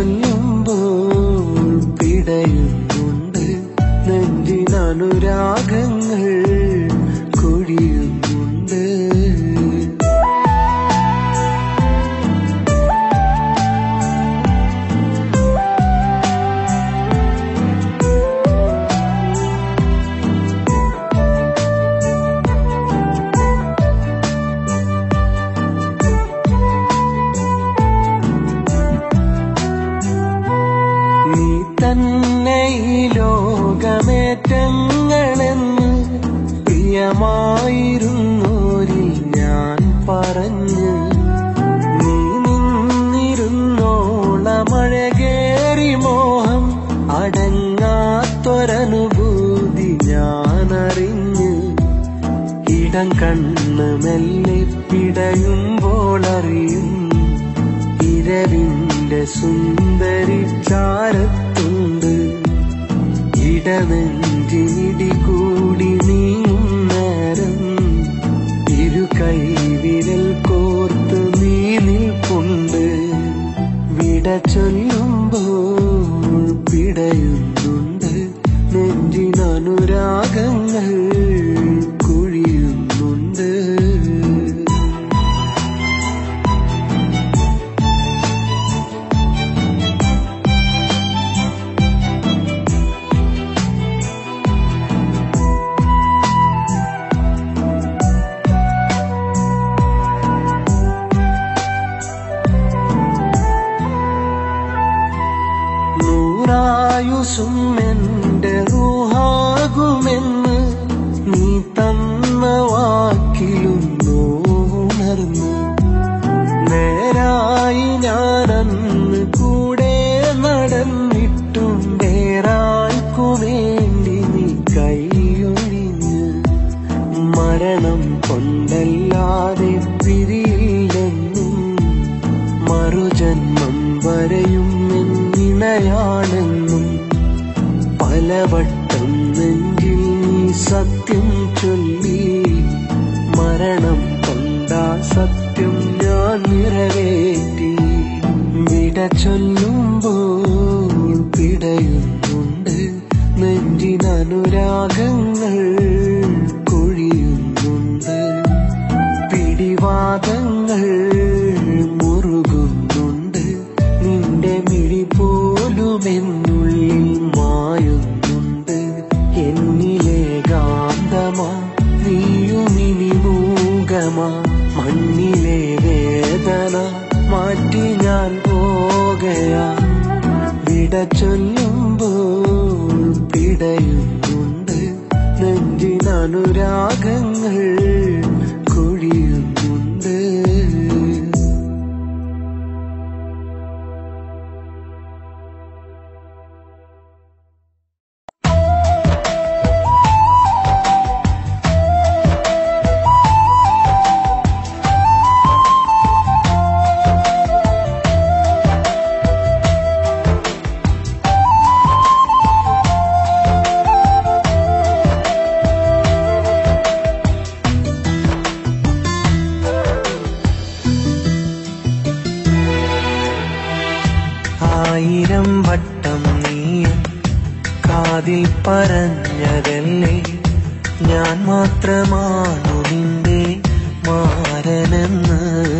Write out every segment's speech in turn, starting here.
ചൊല്ലുമ്പോൾ പിടയുന്നുണ്ട് നെഞ്ചിനനുരാഗങ്ങൾ കൊഴിയുന്നുണ്ട് നീ തന്നെ ഈ ലോകമേറ്റങ്ങളെന്ന് പ്രിയമായിരുന്നോരിൽ ഞാൻ പറഞ്ഞു നീ നിന്നിരുന്നോളമഴകേറി മോഹം അടങ്ങാത്തൊരനുഭൂതി ഞാനറിഞ്ഞ് ഇടം കണ്ണ് മെല്ലെ പിടയുമ്പോൾ അറിയും ഇരവിന്റെ സുന്ദരി ചാരത്തുണ്ട് ഇടനെഞ്ചിനിടി കൂടി നീങ്ങും നേരം ഇരു കൈവിരൽ കോർത്ത് നീ നിൽപ്പുണ്ട് വിട ചൊല്ലുമ്പോൾ പിടയുന്നുണ്ട് നെഞ്ചിനനുരാഗങ്ങൾ കുഴിയുന്നുണ്ട് നൂറായുസും എന്റെ റൂഹാകുമെന്ന് നീ തന്ന വാക്കിലും നോവുണർന്നു നേരായി ഞാനന്ന് കൂടെ നടന്നിട്ടും വേറാൾക്കു വേണ്ടി നീ കൈയൊഴിഞ്ഞ് മരണം കൊണ്ടല്ലാതെ പിരിയില്ലെന്നും മറുജന്മം വരെയും എന്നിണയാണെന്നും പലവട്ടം നെഞ്ചിൽ നീ സത്യം ചൊല്ലി മരണം കൊണ്ടാ സത്യം ഞാൻ നിറവേറ്റി വിട ചൊല്ലുമ്പോൾ പിടയുന്നുണ്ട് നെഞ്ചിനനുരാഗങ്ങൾ കൊഴിയുന്നുണ്ട് പിടിവാദങ്ങൾ മുറുകുന്നുണ്ട് നിന്റെ മിഴി പോലും എന്നുള്ളിൽ മായുന്നുണ്ട് എന്നിലെ ഗാന്ധമാ നീയുമിനി മൂകമാ മണ്ണിലെ വേദന മാറ്റി ഞാൻ പോകയാ വിട ചൊല്ലുമ്പോൾ പിടയുന്നുണ്ട് നെഞ്ചിനനുരാഗങ്ങൾ കൊഴിയുന്നുണ്ട് ആയിരം വട്ടം നീ കാതിൽ പറഞ്ഞതല്ലേ ഞാൻ മാത്രമാണു നിന്റെ മാരനെന്ന്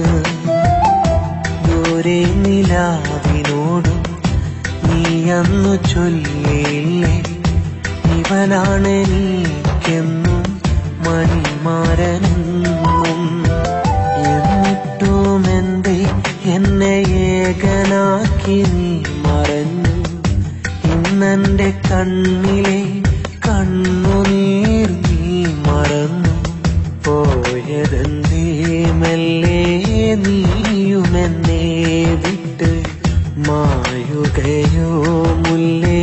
ദൂരെ നിലാവിനോടും നീ അന്നു ചൊല്ലിയില്ലേ ഇവനാണ് എനിക്കെന്നും മണിമാരനെന്നും എന്നിട്ടുമെന്തേ എന്നെ ഏകനാക്കി നീ മറഞ്ഞു ഇന്നെന്റെ കണ്ണിലെ കണ്ണുനീർ നീ മറന്നു പോയതെന്തേ മെല്ലെ നീയുമെന്നെ വിട്ട് മായുകയോ മുല്ലേ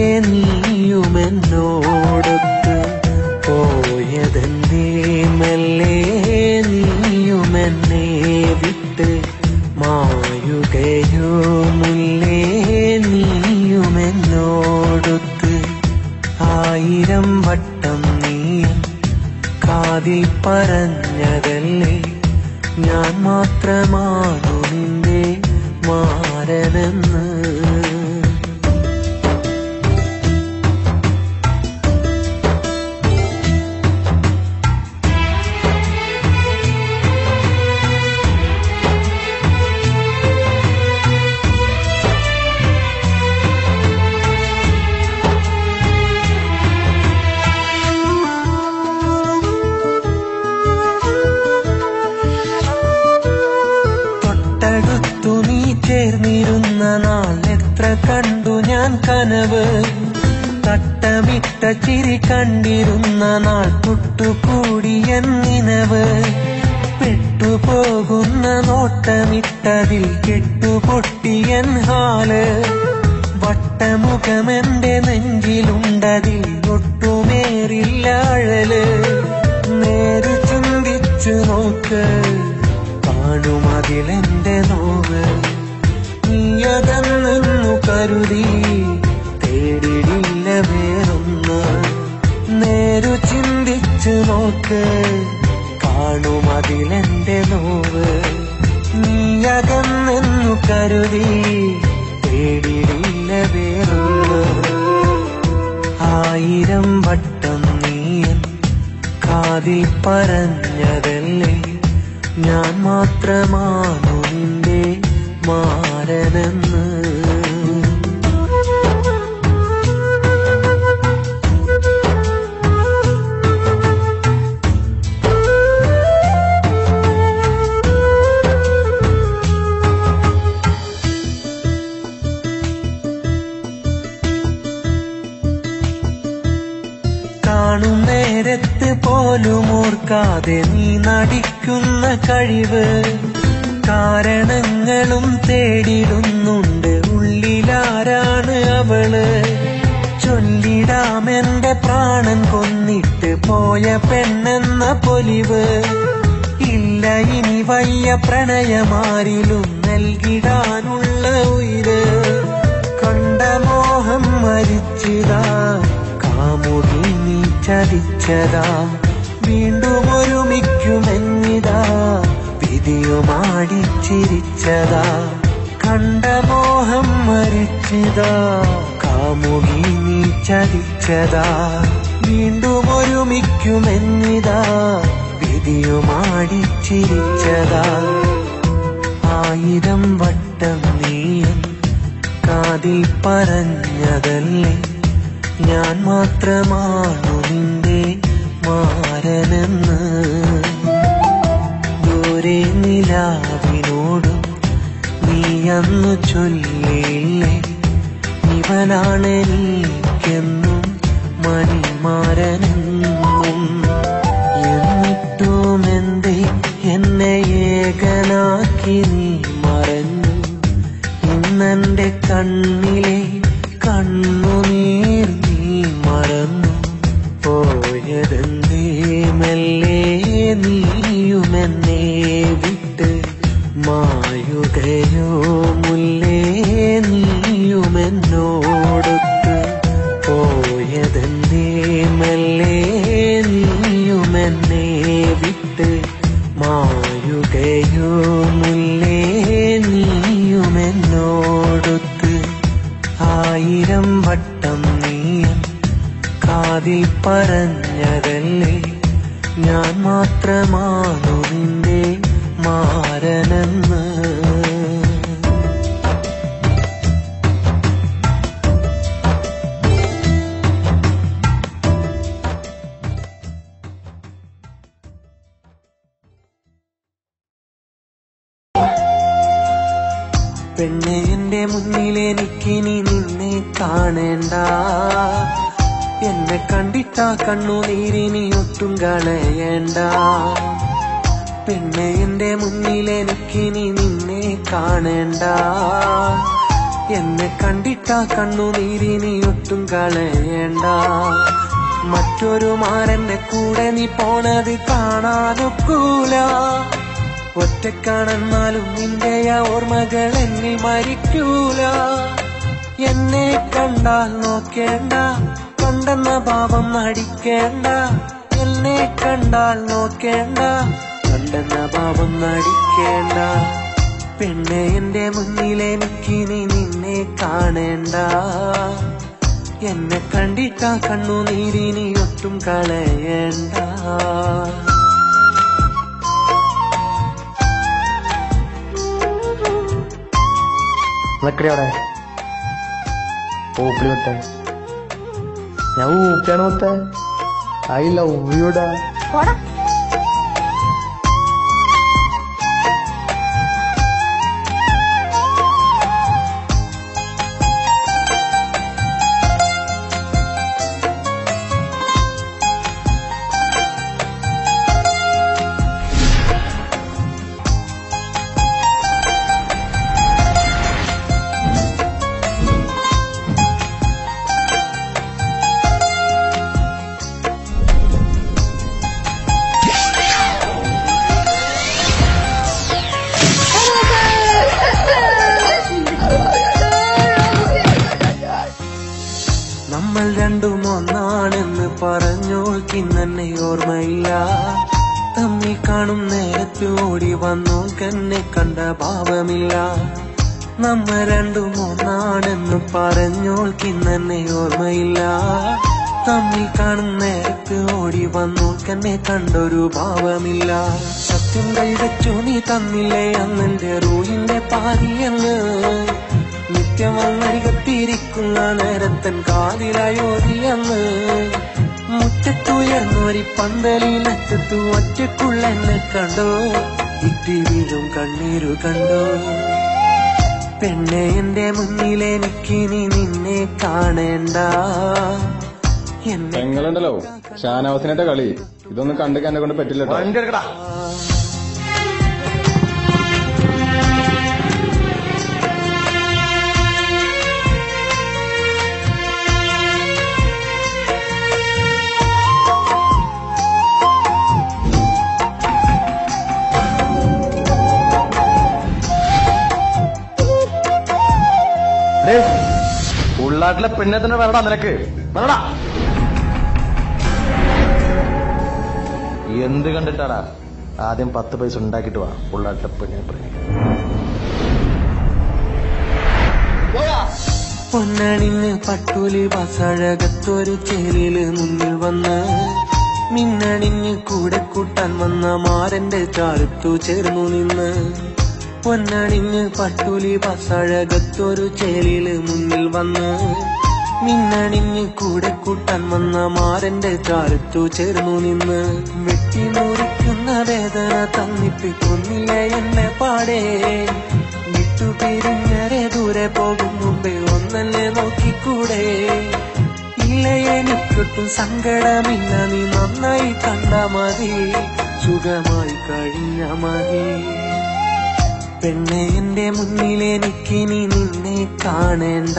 നീയുമെന്നോടൊത്ത് പോയതെന്തേ മെല്ലെ നീയുമെന്നെ വിട്ട് മായുകയോ മുല്ലേ നീയുമെന്നോടൊത്ത് ആയിരം വട്ടം നീ കാതിൽ പറഞ്ഞതല്ലേ ഞാൻ മാത്രമാണു നിന്റെ മാരനെന്ന് എത്ര കണ്ടു ഞാൻ കനവ് തട്ടമിട്ട ചിരി കണ്ടിരുന്ന നാൾ തൊട്ടുകൂടിയൻ നിനവ് പെട്ടുപോകുന്ന നോട്ടമിട്ടതിൽ കെട്ടുപൊട്ടിയൻ ഹാല് വട്ടമുഖമെന്റെ നെഞ്ചിലുണ്ടതിൽ ഒട്ടുമേറില്ല അഴല് നേര് ചിന്തിച്ചു നോക്ക് കാണുമതിലെന്റെ നോവ് നീയതെന്നു കരുതി തേടിയില്ല വേറൊന്ന് നേരു ചിന്തിച്ചു നോക്ക് കാണുമതിലെന്റെ നോവ് നീയകന്നെന്നു കരുതി തേടിയില്ല വേറൊന്ന് ആയിരം വട്ടം നീയൻ കാതിൽ പറഞ്ഞതല്ലേ ഞാൻ മാത്രമാണു നിന്റെ മാരനെന്ന് കാണും നേരത്ത് പോലും ഓർക്കാതെ നീ നടിക്കുന്ന കഴിവ് കാരണങ്ങളും തേടിടുന്നുണ്ട് ഉള്ളിലാരാണ് അവള് ചൊല്ലിടാമെന്റെ പ്രാണൻ കൊന്നിട്ട് പോയ പെണ്ണെന്ന പൊലിവ് ഇല്ല ഇനി വയ്യ പ്രണയമാരിലും നൽകിടാനുള്ള ഉയിര് കണ്ട മോഹം മരിച്ചതാ കാമുകി നീ ചതിച്ചതാ വീണ്ടും ഒരുമിക്കുമെന്നിതാ വിധിയുമാടിച്ചിരിച്ചതാ കണ്ട മോഹം മരിച്ചതാ കാമുകി നീ ചതിച്ചതാ വീണ്ടും ഒരുമിക്കുമെന്നിതാ വിധിയുമാടിച്ചിരിച്ചതാ ആയിരം വട്ടം നീയൻ കാതിൽ പറഞ്ഞതല്ലേ ഞാൻ മാത്രമാണു നിന്റെ മാരനെന്ന് ദൂരെ നിലാവിനോടും നീ അന്നു ചൊല്ലിയില്ലേ ഇവനാണ് എനിക്കെന്നും മണിമാരനെന്നും എന്നിട്ടും എന്തേ എന്നെ ഏകനാക്കി നീ മറഞ്ഞു ഇന്നെന്റെ കണ്ണിലെ കണ്ണുനീർ നീ മറന്നു പോയതെന്തേ മെല്ലെ നീയുമെന്നെ വിട്ട് മായുകയോ മുല്ലേ നീയുമെന്നോടൊത്ത് പോയതെന്തേ മെല്ലെ നീയുമെന്നെ വിട്ട് മായുകയോ മുല്ലേ നീയുമെന്നോടൊത്ത് ആയിരം വട്ടം നീയൻ കാതിൽ പറഞ്ഞതല്ലേ ഞാൻ മാത്രമാണു നിന്റെ മാരനെന്ന് പെണ്ണെ എന്റെ മുന്നിൽ എനിക്കിനി നിന്നെ കാണേണ്ട എന്നെ കണ്ടിട്ട കണ്ണുനീരിനി ഒട്ടും കളയണ്ട പെണ്ണെ എന്റെ മുന്നിൽ എനിക്കിനി നിന്നെ കാണേണ്ട എന്നെ കണ്ടിട്ട കണ്ണുനീരിനി ഒട്ടും കളയണ്ട മറ്റൊരു മാരന്റെ കൂടെ നീ പോണത് കാണാനൊക്കൂല ഒറ്റക്കാണെന്നാലും നിന്റെ ആ ഓർമ്മകൾ എന്നിൽ മരിക്കൂല എന്നെ കണ്ടാൽ നോക്കേണ്ട കണ്ടെന്ന ഭാവം നടിക്കേണ്ട എന്നെ കണ്ടാൽ നോക്കേണ്ട കണ്ടെന്ന ഭാവം നടിക്കേണ്ട പെണ്ണെ എന്റെ മുന്നിൽ എനിക്കിനി നിന്നെ കാണേണ്ട എന്നെ കണ്ടിട്ട കണ്ണുനീരിനി ഒട്ടും കളയണ്ട നിക്കടി അവിടെ ഓപ്പിളി മുത്തേ ഞാൻ ഊപ്പിയാണ് മുത്തേ ഐ ലവ് യുടാ പോടാ നമ്മൾ രണ്ടും ഒന്നാണെന്ന് പറഞ്ഞോൾക്കിന്നെ ഓർമ്മയില്ല തമ്മിൽ കാണും നേരത്ത് ഓടി വന്നോൾക്കെന്നെ കണ്ട ഭാവമില്ല നമ്മ രണ്ടും ഒന്നാണെന്ന് പറഞ്ഞോൾക്കിന്നെ ഓർമ്മയില്ല തമ്മിൽ കാണും നേരത്ത് ഓടി വന്നോൾക്കെന്നെ കണ്ടൊരു ഭാവമില്ല സത്യം കൈവച്ചു നീ തന്നില്ലേ അന്നെന്റെ റൂഹിന്റെ പാതിയങ്ങ് നിത്യം വന്നരികത്തിരിക്കുന്ന നേരത്തൻ കാതിലായോതിയങ്ങ് മുറ്റത്തുയർന്നൊരി പന്തലിനറ്റത്തു ഒറ്റക്കുള്ളെന്നെ കണ്ടോ ഇത്തി വീഴും കണ്ണീരു കണ്ടോ പെണ്ണെ എന്റെ മുന്നിലെനിക്കിനി നിന്നെ കാണേണ്ട എന്നെ പെങ്ങളുണ്ടല്ലോ ഷാനവാസിനായിട്ട് കളി ഇതൊന്നും കണ്ടു എന്നെ കൊണ്ട് പറ്റില്ല കേട്ടോ വണ്ടി എടുക്കടാ ഡേ, ഉള്ളാട്ടിലെ പെണ്ണെ തന്നെ വരടാ നിനക്ക് വരടാ എന്ത് കണ്ടിട്ടാടാ ആദ്യം പത്ത് പൈസ ഉണ്ടാക്കിട്ട് വാ ഉള്ളാട്ടിലെ പെണ്ണിനെ പ്രേമിക്കാൻ പൊന്നണിഞ്ഞ് പട്ടൂലി വസഴകത്തൊരു ചേലില് മുന്നിൽ വന്ന് മിന്നണിഞ്ഞ് കൂടെ കൂട്ടാൻ വന്ന മാരന്റെ ചാരത്തു ചേർന്നു നിന്ന് പൊന്നണിഞ്ഞ് പട്ടൂലി വസഴകത്തൊരു ചേലില് മുന്നിൽ വന്ന് മിന്നണിഞ്ഞ് കൂടെ കൂട്ടാൻ വന്ന മാരന്റെ ചാരത്തു ചേർന്നു നിന്ന് വെട്ടി മുറിക്കുന്ന വേദന തന്നിട്ട് കൊന്നില്ല എന്നെ പാടേ വിട്ടുപിരിഞ്ഞരെ ദൂരെ പോകും മുമ്പേ ഒന്നല്ലേ നോക്കിക്കൂടെ ഇല്ല എനിക്കൊട്ടും സങ്കടമില്ല നീ നന്നായി കണ്ട മതി സുഖമായി കഴിഞ്ഞ മതി പെണ്ണെ എന്റെ മുന്നിൽ എനിക്കിനി നിന്നെ കാണേണ്ട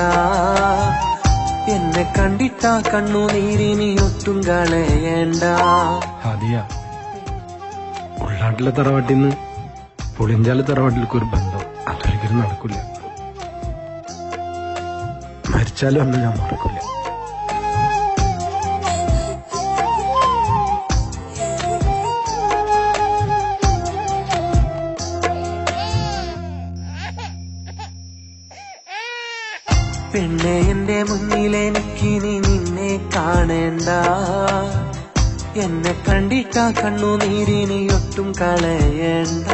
എന്നെ കണ്ടിട്ടാ കണ്ണുനീരിനി ഒട്ടും കളയേണ്ട ആദിയ ഉള്ളാട്ടിലെ തറവാട്ടിൽ നിന്ന് പുളിഞ്ചാല തറവാട്ടിലേക്ക് ഒരു ബന്ധം അതൊരിക്കലും നടക്കില്ല മരിച്ചാലും അന്ന് ഞാൻ മറക്കില്ല പെണ്ണെ എന്റെ മുന്നിൽ എനിക്കിനി നിന്നെ കാണേണ്ട എന്നെ കണ്ടിട്ടാ കണ്ണുനീരിനി ഒട്ടും കളയേണ്ട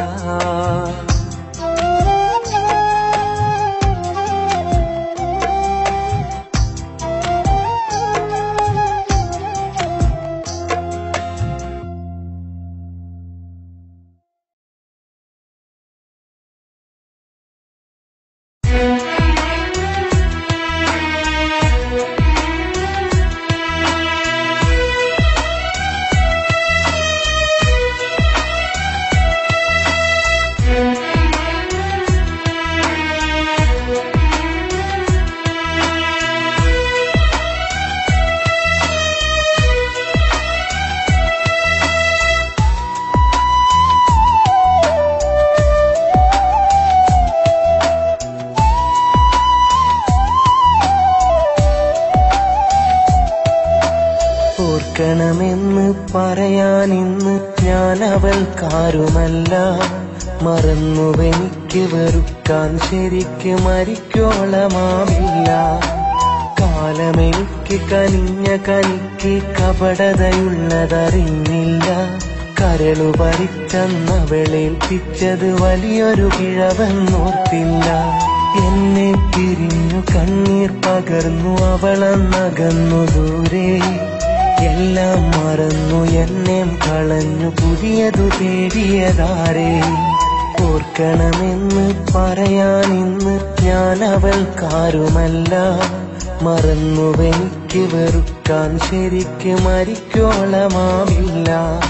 ഓർക്കണമെന്ന് പറയാൻ ഇന്ന് ഞാൻ അവൾക്കാരുമല്ല മറന്നുവെനിക്ക് വെറുക്കാൻ ശരിക്ക് മരിക്കോളമാവില്ല കാലമെനിക്ക് കനിഞ്ഞ കനിക്ക് കപടതയുള്ളതറിഞ്ഞില്ല കരളു പറിച്ചന്നവളേൽപ്പിച്ചത് വലിയൊരു കിഴവെന്നോർത്തില്ല എന്നെ പിരിഞ്ഞു കണ്ണീർ പകർന്നു അവളന്നകന്നു ദൂരെ എല്ലാം മറന്നു എന്നെ കളഞ്ഞു പുതിയതു തേടിയതാരേ ഓർക്കണമെന്ന് പറയാൻ ഇന്ന് ഞാൻ അവൾക്കാരുമല്ല മറന്നുവെനിക്ക് വെറുക്കാൻ ശരിക്ക് മരിക്കോളമാവില്ല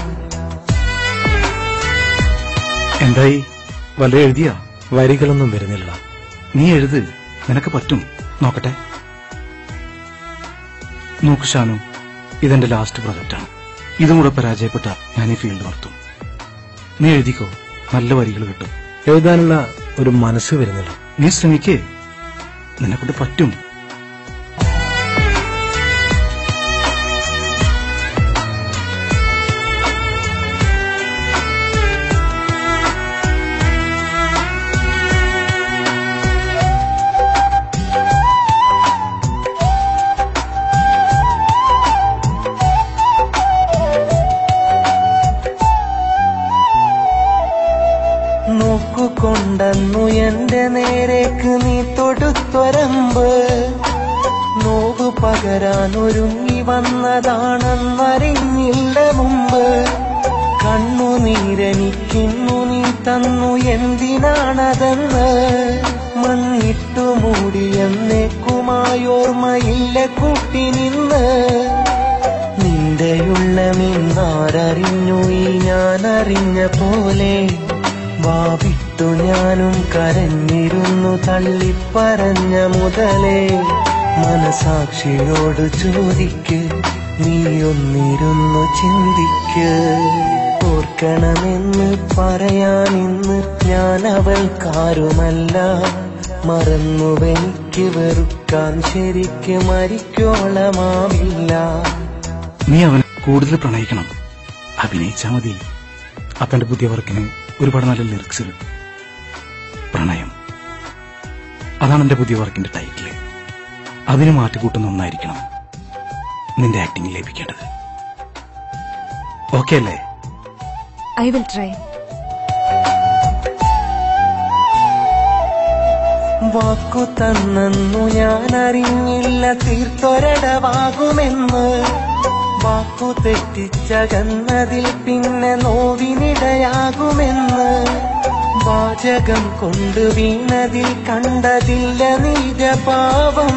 എന്തായി വല്ല എഴുതിയ വരികളൊന്നും വരുന്നില്ല നീ എഴുത് നിനക്ക് പറ്റും നോക്കട്ടെ നോക്ക് ഷാനു ഇതെന്റെ ലാസ്റ്റ് പ്രൊജക്റ്റാണ് ഇതും കൂടെ പരാജയപ്പെട്ട ഞാൻ ഈ ഫീൽഡ് നിർത്തും നീ എഴുതിക്കോ നല്ല വരികൾ കിട്ടും എഴുതാനുള്ള ഒരു മനസ്സ് വരുന്നില്ല നീ ശ്രമിക്കേ നിന്നെക്കൊണ്ട് പറ്റും പകരാൻ ഒരുങ്ങി വന്നതാണെന്നറിഞ്ഞില്ല മുമ്പ് കണ്ണുനീരെനിക്കിന്നു നീ തന്നു എന്തിനാണതെന്ന് മണ്ണിട്ടു മൂടിയെന്നേക്കുമായോർമ്മയില്ല കൂട്ടി നിന്ന് നിന്റെയുള്ളമെന്നാരറിഞ്ഞു ഈ ഞാൻ അറിഞ്ഞ പോലെ വാവിട്ടു ഞാനും കരഞ്ഞിരുന്നു തള്ളിപ്പറഞ്ഞ മുതലേ മനസാക്ഷിയോട് ചോദിക്ക് നീയൊന്നിരുന്നു ചിന്തിക്ക് ഓർക്കണമെന്ന് പറയാനിന്ന് ഞാൻ അവൾക്കാരുമല്ല മറന്നുവെനിക്ക് വെറുക്കാൻ ശരിക്ക് മരിക്കോളമാവില്ല നീ അവനെ കൂടുതൽ പ്രണയിക്കണം അഭിനയിച്ചാ മതി അപ്പന്റെ പുതിയ വർക്കിന് ഒരുപാട് നല്ല ലിറിക്സ് പ്രണയം അതാണ് എന്റെ പുതിയ വർക്കിന്റെ ടൈറ്റില് അതിന് മാറ്റിക്കൂട്ടുന്ന ഒന്നായിരിക്കണം നിന്റെ ആക്ടിംഗ് ലഭിക്കേണ്ടത് ഓക്കെ അല്ലേ ഐ വിൽ ട്രൈ വാക്കു തന്നു ഞാൻ അറിഞ്ഞില്ല തീർത്തൊരടവാകുമെന്ന് വാക്കു തെറ്റിച്ചകന്നതിൽ പിന്നെ നോവിനിടയാകുമെന്ന് വാചകം കൊണ്ട് വീണതിൽ കണ്ടതില്ല നീജപാവം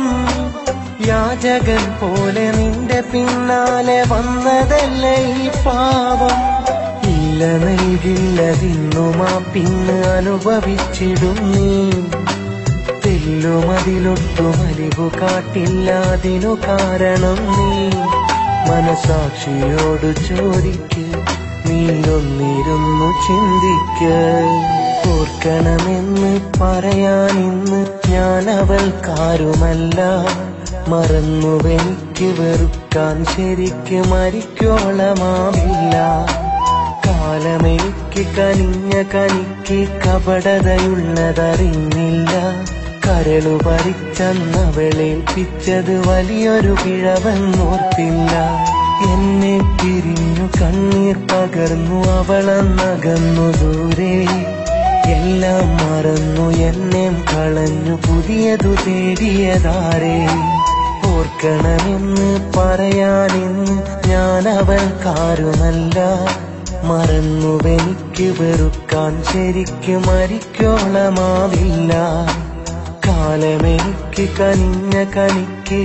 യാചകൻ പോലെ നിന്റെ പിന്നാലെ വന്നതല്ല ഈ പാവം ഇല്ല നൽകില്ലതിന്നുമാ പിന്നെ അനുഭവിച്ചിടും നീ തെല്ലുമതിലൊട്ടും അലിവു കാട്ടില്ലാതിനു കാരണം നീ മനസാക്ഷിയോട് ചോദിക്ക് നീ ഒന്നിരുന്നു ചിന്തിക്ക് ഓർക്കണമെന്ന് പറയാനിന്ന് ഞാൻ അവൾക്കാരുമല്ല മറന്നുവെനിക്ക് വെറുക്കാൻ ശരിക്ക് മരിക്കോളമാവില്ല കാലമെനിക്ക് കനിഞ്ഞ കനിക്ക് കപടതയുള്ളതറിഞ്ഞില്ല കരളു പറിച്ചന്നവളേൽപ്പിച്ചത് വലിയൊരു പിഴവെന്നോർത്തില്ല എന്നെ പിരിഞ്ഞു കണ്ണീർ പകർന്നു അവളന്നകന്നു ദൂരെ എല്ലാം മറന്നു എന്നെ കളഞ്ഞു പുതിയതു തേടിയതാരേ ഓർക്കണമെന്ന് പറയാനിന്ന് ഞാൻ അവൾക്കാരുമല്ല മറന്നുവെനിക്ക് വെറുക്കാൻ ശരിക്ക് മരിക്കോളമാവില്ല കാലമെനിക്ക് കനിഞ്ഞ കനിക്ക്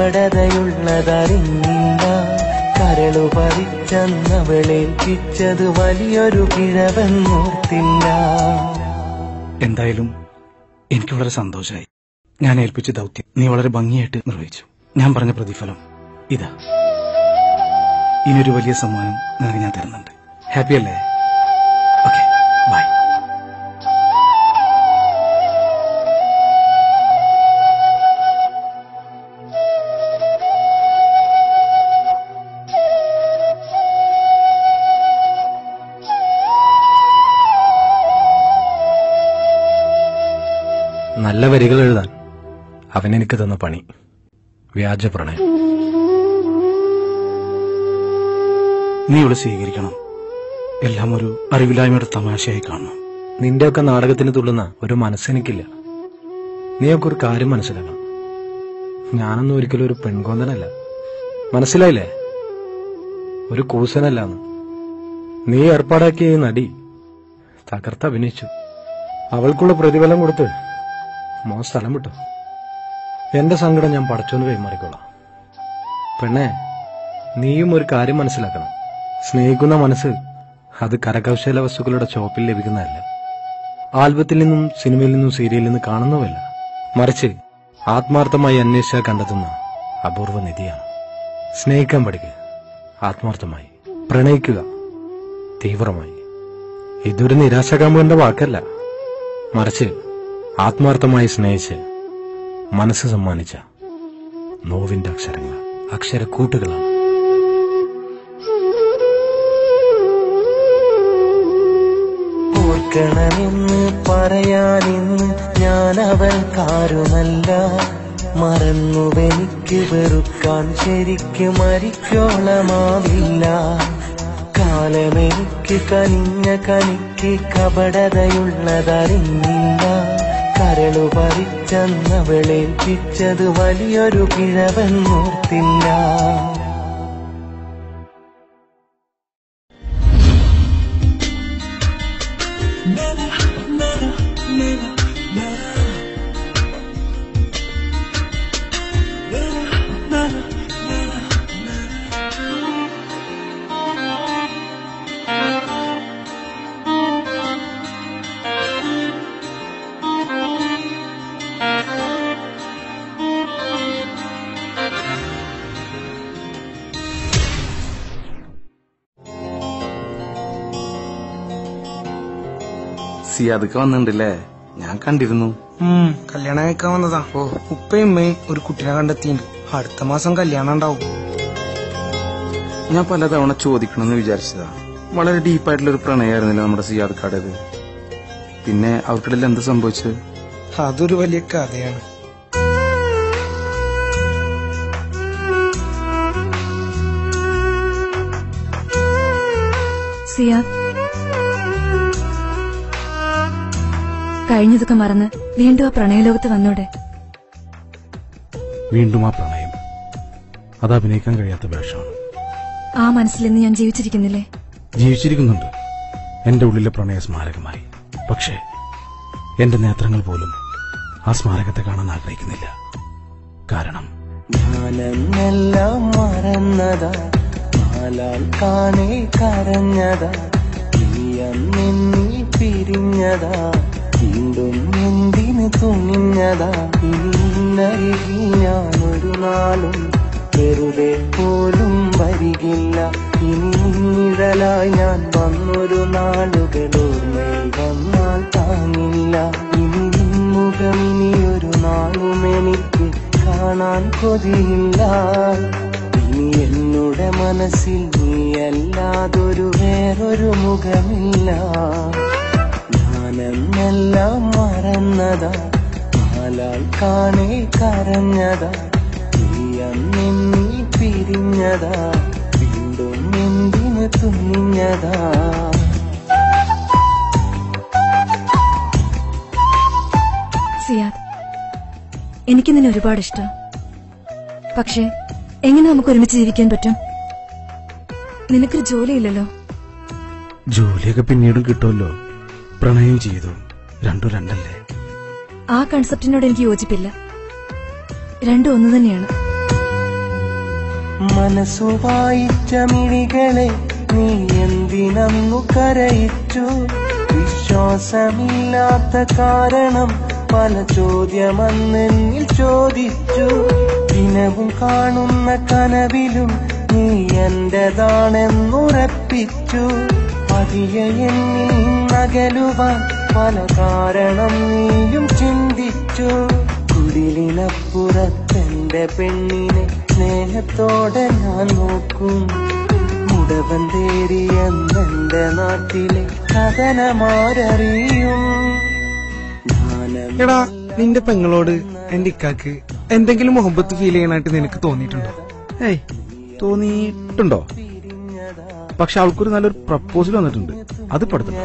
കപടതയുള്ളതറിഞ്ഞില്ല കരളു പറിച്ചന്നവളേൽപ്പിച്ചത് വലിയൊരു പിഴവെന്നോർത്തില്ല എന്തായാലും എനിക്ക് വളരെ സന്തോഷമായി ഞാൻ ഏൽപ്പിച്ച ദൗത്യം നീ വളരെ ഭംഗിയായിട്ട് നിർവഹിച്ചു ഞാൻ പറഞ്ഞ പ്രതിഫലം ഇതാ ഇനിയൊരു വലിയ സമ്മാനം നിനക്ക് ഞാൻ തരുന്നുണ്ട് ഹാപ്പി അല്ലേ ഓക്കെ ബൈ നല്ല വരികൾ എഴുതാൻ അവൻ എനിക്ക് തന്ന പണി വ്യാജ പ്രണയം നീ ഇവിടെ സ്വീകരിക്കണം എല്ലാം ഒരു അറിവില്ലായ്മയുടെ തമാശയായി കാണണം നിന്റെയൊക്കെ നാടകത്തിന് തുള്ളുന്ന ഒരു മനസ്സെനിക്കില്ല നീയൊക്കെ ഒരു കാര്യം മനസ്സിലാക്കണം ഞാനൊന്നും ഒരിക്കലും ഒരു പെൺകോന്തനല്ല മനസ്സിലായില്ലേ ഒരു കൂസനല്ലാന്ന് നീ ഏർപ്പാടാക്കിയ ഈ നടി തകർത്ത് അഭിനയിച്ചു അവൾക്കുള്ള പ്രതിഫലം കൊടുത്ത് മോ സ്ഥലം വിട്ടു എന്റെ സങ്കടം ഞാൻ പടച്ചോന്ന് കൈമാറിക്കോളാം പെണ്ണെ നീയും ഒരു കാര്യം മനസ്സിലാക്കണം സ്നേഹിക്കുന്ന മനസ്സ് അത് കരകൗശല വസ്തുക്കളുടെ ഷോപ്പിൽ ലഭിക്കുന്നതല്ല ആൽബത്തിൽ നിന്നും സിനിമയിൽ നിന്നും സീരിയലിൽ നിന്നും കാണുന്നതല്ല മറിച്ച് ആത്മാർത്ഥമായി അന്വേഷിച്ചാൽ കണ്ടെത്തുന്ന അപൂർവ നിധിയാണ് സ്നേഹിക്കാൻ പഠിക്കുക ആത്മാർത്ഥമായി പ്രണയിക്കുക തീവ്രമായി ഇതൊരു നിരാശകാമുവിന്റെ വാക്കല്ല മറിച്ച് ആത്മാർത്ഥമായി സ്നേഹിച്ച് മനസ്സ് സമ്മാനിച്ച നോവിന്റെ അക്ഷരങ്ങൾ അക്ഷരക്കൂട്ടുകളാണ് ഓർക്കണമെന്ന് പറയാനിന്ന് ഞാൻ അവൾക്കാരുമല്ല മറന്നുവെനിക്ക് വെറുക്കാൻ ശരിക്ക് മരിക്കോളമാവില്ല കാലമെനിക്ക് കനിഞ്ഞ കനിക്ക് കപടതയുള്ളതറിഞ്ഞില്ല കരളു പറിച്ചെന്നവളേൽപ്പിച്ചത് വലിയൊരു കിഴവെന്നോർത്തില്ല സിയാദൊക്കെ വന്നിട്ടുണ്ടല്ലേ ഞാൻ കണ്ടിരുന്നു ഉം, കല്യാണം കഴിക്കാൻ വന്നതാ ഓ ഉപ്പയും ഉമ്മയും ഒരു കുട്ടിനെ കണ്ടെത്തിയിട്ടുണ്ട് അടുത്ത മാസം കല്യാണം ഉണ്ടാവും ഞാൻ പലതവണ ചോദിക്കണമെന്ന് വിചാരിച്ചതാ വളരെ ഡീപ്പായിട്ടുള്ള ഒരു പ്രണയമായിരുന്നില്ല നമ്മുടെ സിയാദ് കാടേത് പിന്നെ അവർക്കിടയിൽ എന്ത് സംഭവിച്ചത് അതൊരു വലിയ കഥയാണ് സിയാദ് കഴിഞ്ഞതൊക്കെ മറന്ന് വീണ്ടും ആ പ്രണയലോകത്ത് വന്നൂടെ വീണ്ടും ആ പ്രണയം അത് അഭിനയിക്കാൻ കഴിയാത്ത വേഷമാണ് ആ മനസ്സിൽ ഇന്ന് ഞാൻ ജീവിച്ചിരിക്കുന്നില്ലേ ജീവിച്ചിരിക്കുന്നുണ്ട് എന്റെ ഉള്ളിലെ പ്രണയ സ്മാരകമായി പക്ഷേ എന്റെ നേത്രങ്ങൾ പോലും ആ സ്മാരകത്തെ കാണാൻ ആഗ്രഹിക്കുന്നില്ല കാരണം ഞാനെന്നെല്ലാം മറന്നതാ നാലാൾ കാണേ കരഞ്ഞതാ നീയെന്നെന്നീ പിരിഞ്ഞതാ വീണ്ടും എന്തിന് തുണിഞ്ഞതാ ഇന്നരികിൽ ഞാനൊരു നാളും വെറുതെ പോലും വരികില്ല ഇനി നിഴലായി ഞാൻ വന്നൊരു നാളുകൾ ഓർമ്മയിൽ വന്നാൽ താങ്ങില്ല ഇനി നിൻമുഖം ഇനിയൊരു നാളും എനിക്ക് കാണാൻ കൊതിയില്ല ഇനി എന്നുടെ മനസ്സിൽ നീയല്ലാതൊരു വേറൊരു മുഖമില്ല ഞാനെന്നെല്ലാം മറന്നതാ നാലാൾ കാണേ കരഞ്ഞതാ നീ അന്നെന്നീ പിരിഞ്ഞതാ വീണ്ടും എന്തിന് തുനിഞ്ഞതാ സിയാദ് എനിക്ക് നിന്നെ ഒരുപാട് ഇഷ്ടം പക്ഷേ എങ്ങനെ നമുക്ക് ഒരുമിച്ച് ജീവിക്കാൻ പറ്റും നിനക്കൊരു ജോലിയില്ലല്ലോ ജോലിയൊക്കെ പിന്നീടും കിട്ടുമല്ലോ പ്രണയം ചെയ്തു രണ്ടും രണ്ടല്ലേ ആ കൺസെപ്റ്റിനോട് എനിക്ക് യോജിപ്പില്ല രണ്ടും ഒന്നു തന്നെയാണ് മനസ്സു വായിച്ച മിഴികളെ നീ എന്തിനന്നു കരയിച്ചു വിശ്വാസമില്ലാത്ത കാരണം പല ചോദ്യമന്നെന്നിൽ ചോദിച്ചു ദിനവും കാണുന്ന കനവിലും നീ എന്റേതാണെന്നുറപ്പിച്ചു പതിയെ എന്നിൽ നകലുവാൻ പല കാരണം നീയും ചിന്തിച്ചു കുടിലിനപ്പുറത്തെന്റെ പെണ്ണിനെ സ്നേഹത്തോടെ ഞാൻ നോക്കും മുടവൻ തേരി എന്നെന്റെ നാട്ടിലെ കഥനമാരറിയും എടാ നിന്റെ പെങ്ങളോട് എന്റെ ഇക്കാക്ക് എന്തെങ്കിലും മുഹബത്ത് ഫീൽ ചെയ്യാനായിട്ട് നിനക്ക് തോന്നിയിട്ടുണ്ടോ ഏയ് തോന്നിയിട്ടുണ്ടോ പക്ഷെ അവൾക്കൊരു നല്ലൊരു പ്രപ്പോസൽ വന്നിട്ടുണ്ട് അത് പെടുത്തണം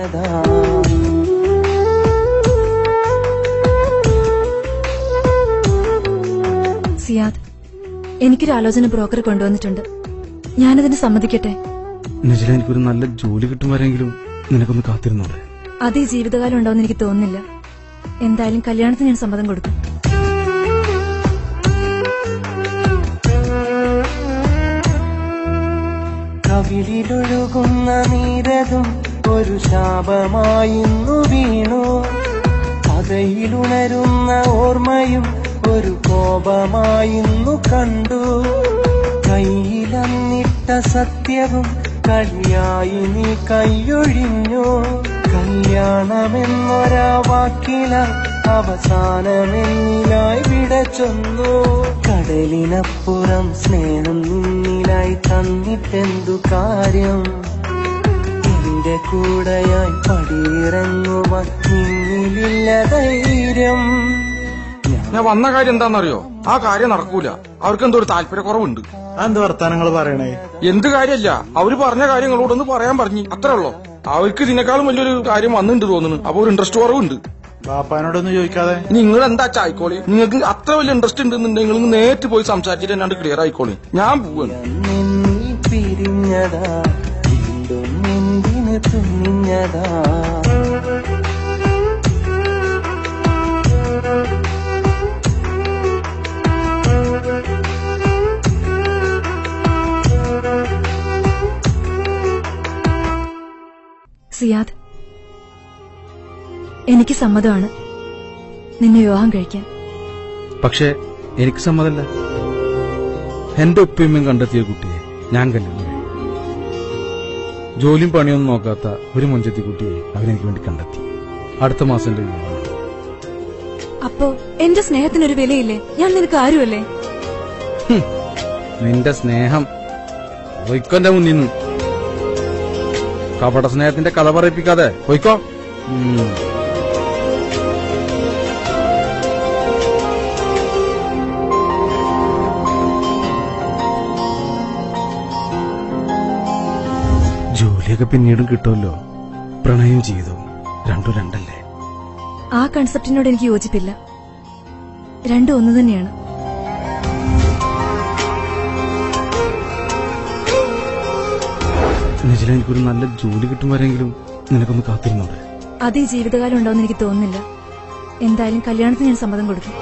സിയാദ് എനിക്കൊരു ആലോചന ബ്രോക്കർ കൊണ്ടുവന്നിട്ടുണ്ട് ഞാനതിന് സമ്മതിക്കട്ടെ നജില എനിക്കൊരു നല്ല ജോലി കിട്ടും വരെങ്കിലും നിനക്കൊന്ന് കാത്തിരുന്നൂടെ അത് ഈ ജീവിതകാലം ഉണ്ടാവുമെന്ന് എനിക്ക് തോന്നുന്നില്ല എന്തായാലും കല്യാണത്തിന് ഞാൻ സമ്മതം കൊടുക്കും കവിളിലൊഴുകുന്ന നീരതും ഒരു ശാപമായിന്നു വീണു കഥയിലുണരുന്ന ഓർമ്മയും ഒരു കോപമായിന്നു കണ്ടു കയ്യിലന്നിട്ട സത്യവും കളിയായി നീ കൈയൊഴിഞ്ഞു കല്യാണമെന്നൊരാ വാക്കില അവസാനമെന്നിലായി വിട ചൊന്നു കടലിനപ്പുറം സ്നേഹം നിന്നിലായി തന്നിട്ടെന്തു കാര്യം എന്റെ കൂടെയായി പടിയിറങ്ങുവാൻ നിന്നിലില്ല ധൈര്യം ഞാൻ വന്ന കാര്യം എന്താണെന്നറിയോ ആ കാര്യം നടക്കൂല അവർക്ക് എന്തോ ഒരു താല്പര്യക്കുറവുണ്ട് എന്ത് വർത്താനങ്ങൾ പറയണേ എന്ത് കാര്യല്ല അവര് പറഞ്ഞ കാര്യങ്ങളോടൊന്ന് പറയാൻ പറഞ്ഞു അത്രേ ഉള്ളൂ അവർക്ക് ഇതിനേക്കാളും വലിയൊരു കാര്യം വന്നിട്ടുണ്ട് തോന്നുന്നു അപ്പൊ ഒരു ഇൻട്രസ്റ്റ് കുറവുണ്ട് ബാപ്പാനോടൊന്നും ചോദിക്കാതെ നിങ്ങൾ എന്താ ചായിക്കോളി നിങ്ങൾക്ക് അത്ര വലിയ ഇൻട്രസ്റ്റ് ഉണ്ടെന്നുണ്ടെങ്കിൽ നിങ്ങൾ നേരിട്ട് പോയി സംസാരിച്ചിട്ട് എന്നാണ്ട് ക്ലിയർ ആയിക്കോളി ഞാൻ പോവാണ് നിന്നീ പിരിഞ്ഞതാ വീണ്ടും എന്തിന് തുന്നിഞ്ഞതാ സിയാദ് എനിക്ക് സമ്മതമാണ് നിന്നെ വിവാഹം കഴിക്കാൻ പക്ഷേ എനിക്ക് സമ്മതല്ല എന്റെ ഉപ്പയമ്മയും കണ്ടെത്തിയ കുട്ടിയെ ഞാൻ കല്യാണം കഴിക്കും ജോലിയും പണിയൊന്നും നോക്കാത്ത ഒരു മുഞ്ചത്തി കുട്ടിയെ അവരെനിക്ക് വേണ്ടി കണ്ടെത്തി അടുത്ത മാസം എന്റെ വിവാഹം അപ്പോ എന്റെ സ്നേഹത്തിനൊരു വിലയില്ലേ ഞാൻ നിനക്ക് ആരുമല്ലേ നിന്റെ സ്നേഹം പൊയ്ക്കോന്റെ മുന്നിൽ നിന്ന് കപട സ്നേഹത്തിന്റെ കഥ പറയിപ്പിക്കാതെ പൊയ്ക്കോ ഉം. ജോലിയൊക്കെ പിന്നീടും കിട്ടുമല്ലോ പ്രണയം ചെയ്തു രണ്ടും രണ്ടല്ലേ ആ കൺസെപ്റ്റിനോട് എനിക്ക് യോജിപ്പില്ല രണ്ടും ഒന്ന് തന്നെയാണ് നിജില എനിക്കൊരു നല്ല ജോലി കിട്ടും വരെങ്കിലും നിനക്കൊന്ന് കാത്തിരുന്നൂടെ അത് ഈ ജീവിതകാലം ഉണ്ടാവുമെന്ന് എനിക്ക് തോന്നുന്നില്ല എന്തായാലും കല്യാണത്തിന് ഞാൻ സമ്മതം കൊടുക്കും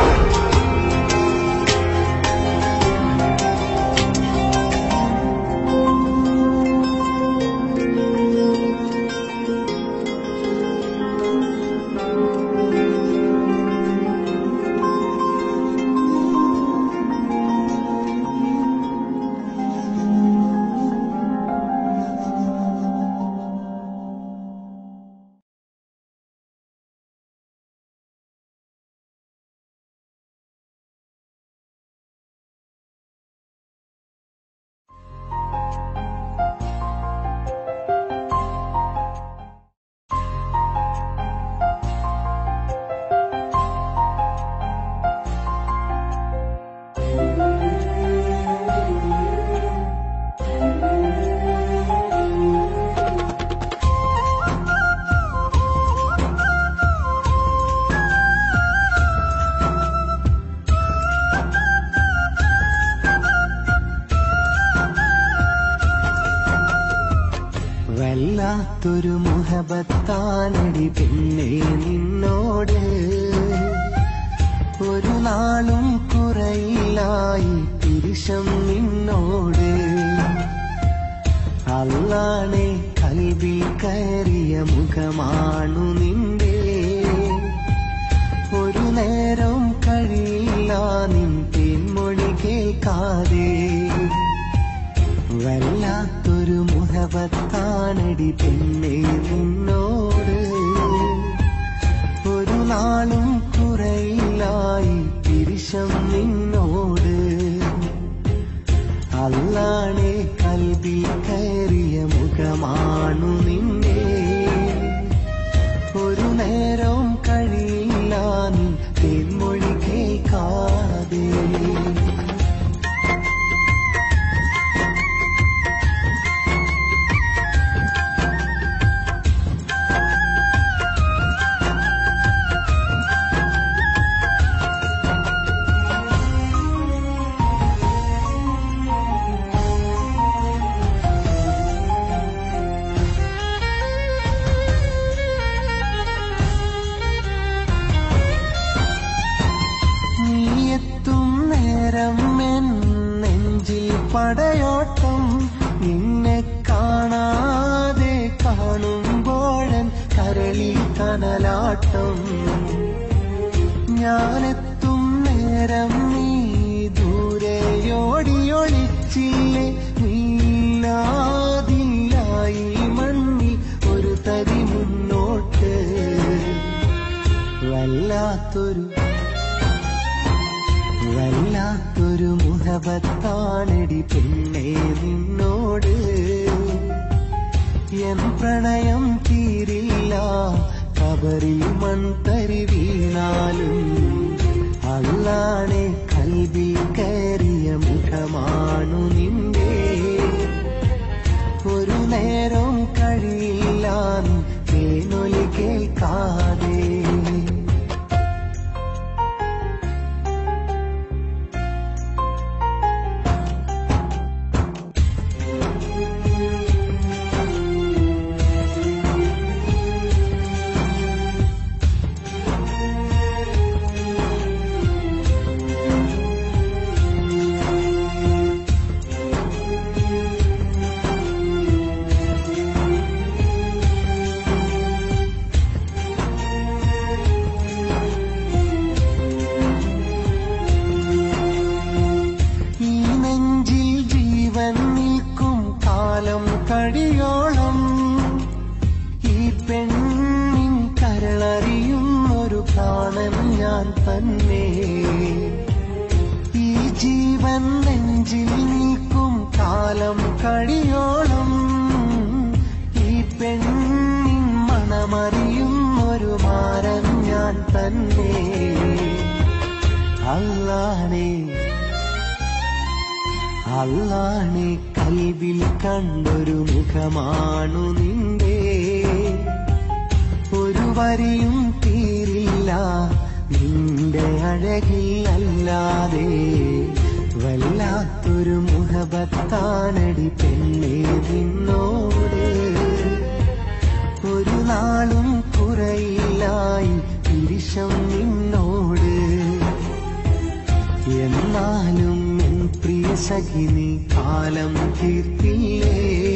വല്ലാത്തൊരു മുഹബത്താനടി പിന്നെ നിന്നോട് ഒരു നാളും കുറയില്ലായി തിരിശം നിന്നോട് അല്ലാണെ കൽവിൽ കയറിയ മുഖമാണു നിന്റെ ഒരു നേരം കഴിയില്ല നിൻ തേൻമൊഴി കേൾക്കാതെ വല്ലാത്തൊരു മുഹബത്താനടി പെണ്ണെ നിന്നോട് ഒരു നാളും കുറയില്ലായി തിരിശം നിന്നോട് അല്ലാണെ കൽവിൽ കയറിയ മുഖമാണു നിന്നെ ഒരു നേരം കഴിയില്ല നീ തെന്മൊഴി കേൾക്കാതെ നീയെത്തും നേരം എൻ നെഞ്ചിൽ പടയോട്ടം നിന്നെ കാണാതെ കാണുമ്പോഴൻ കരളിൽ കനലാട്ടം ഞാനെത്തും നേരം നീ ദൂരെയോടിയൊളിച്ചില്ലേ നീലാതില്ലായി മണ്ണിൽ ഒരു തരി മുന്നോട്ട് വല്ലാത്തൊരു വല്ലാത്തൊരു മുഹബത്താണടി പെണ്ണെ നിന്നോട് എൻ പ്രണയം തീരില്ല കബറിൽ മൺതരി വീണാലും അല്ലാണെ കൽവിൽ കയറിയ മുഖമാണു നിന്റെ ഒരു നേരം കഴിയില്ല നീ തേനൊലി കേൾക്കാതെ ജീവൻ നെഞ്ചിൽ നിൽക്കും കാലം കഴിയോളം ഈ പെണ്ണിൻ മണമറിയും ഒരു മാരൻ ഞാൻ തന്നെ അല്ലാണേ അല്ലാണേ കൽവിൽ കണ്ടൊരു മുഖമാണു നിന്റെ ഒരു വരിയും തീരില്ല നിന്റെ അഴകിൽ അല്ലാതെ വല്ലാത്തൊരു മുഹബത്താനടി പെണ്ണേ നിന്നോട് ഒരു നാളും കുറയില്ലായി പിരിശം നിന്നോട് എന്നാലും എൻ പ്രിയ സഖിനി കാലം തീർത്തില്ലേ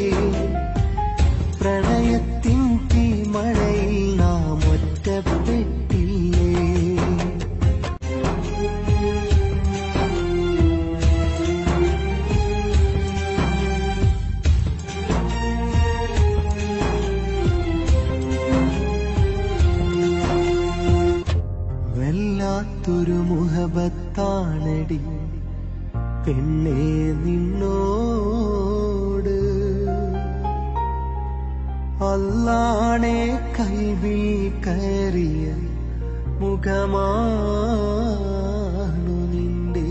പ്രണയത്തിൻ തീമഴയിൽ നാം ഒറ്റപ്പെട്ടില്ലേ വല്ലാത്തൊരു മുഹബത്താണടി പെണ്ണേ നിന്നോട് അല്ലാണേ കൈവിൽ കയറിയ മുഖമാണു നിന്റെ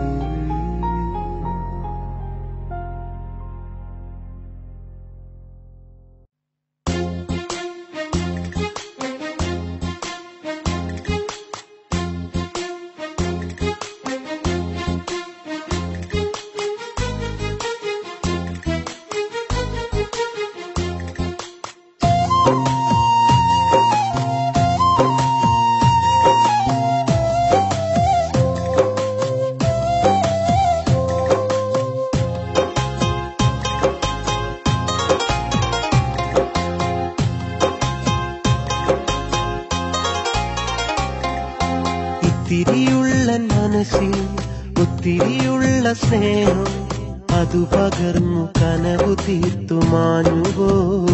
ഇത്തിരിയുള്ള മനസ്സിൽ ഒത്തിരിയുള്ള സ്നേഹം അതു പകർന്നു കനവു തീർത്തു മാഞ്ഞുവോ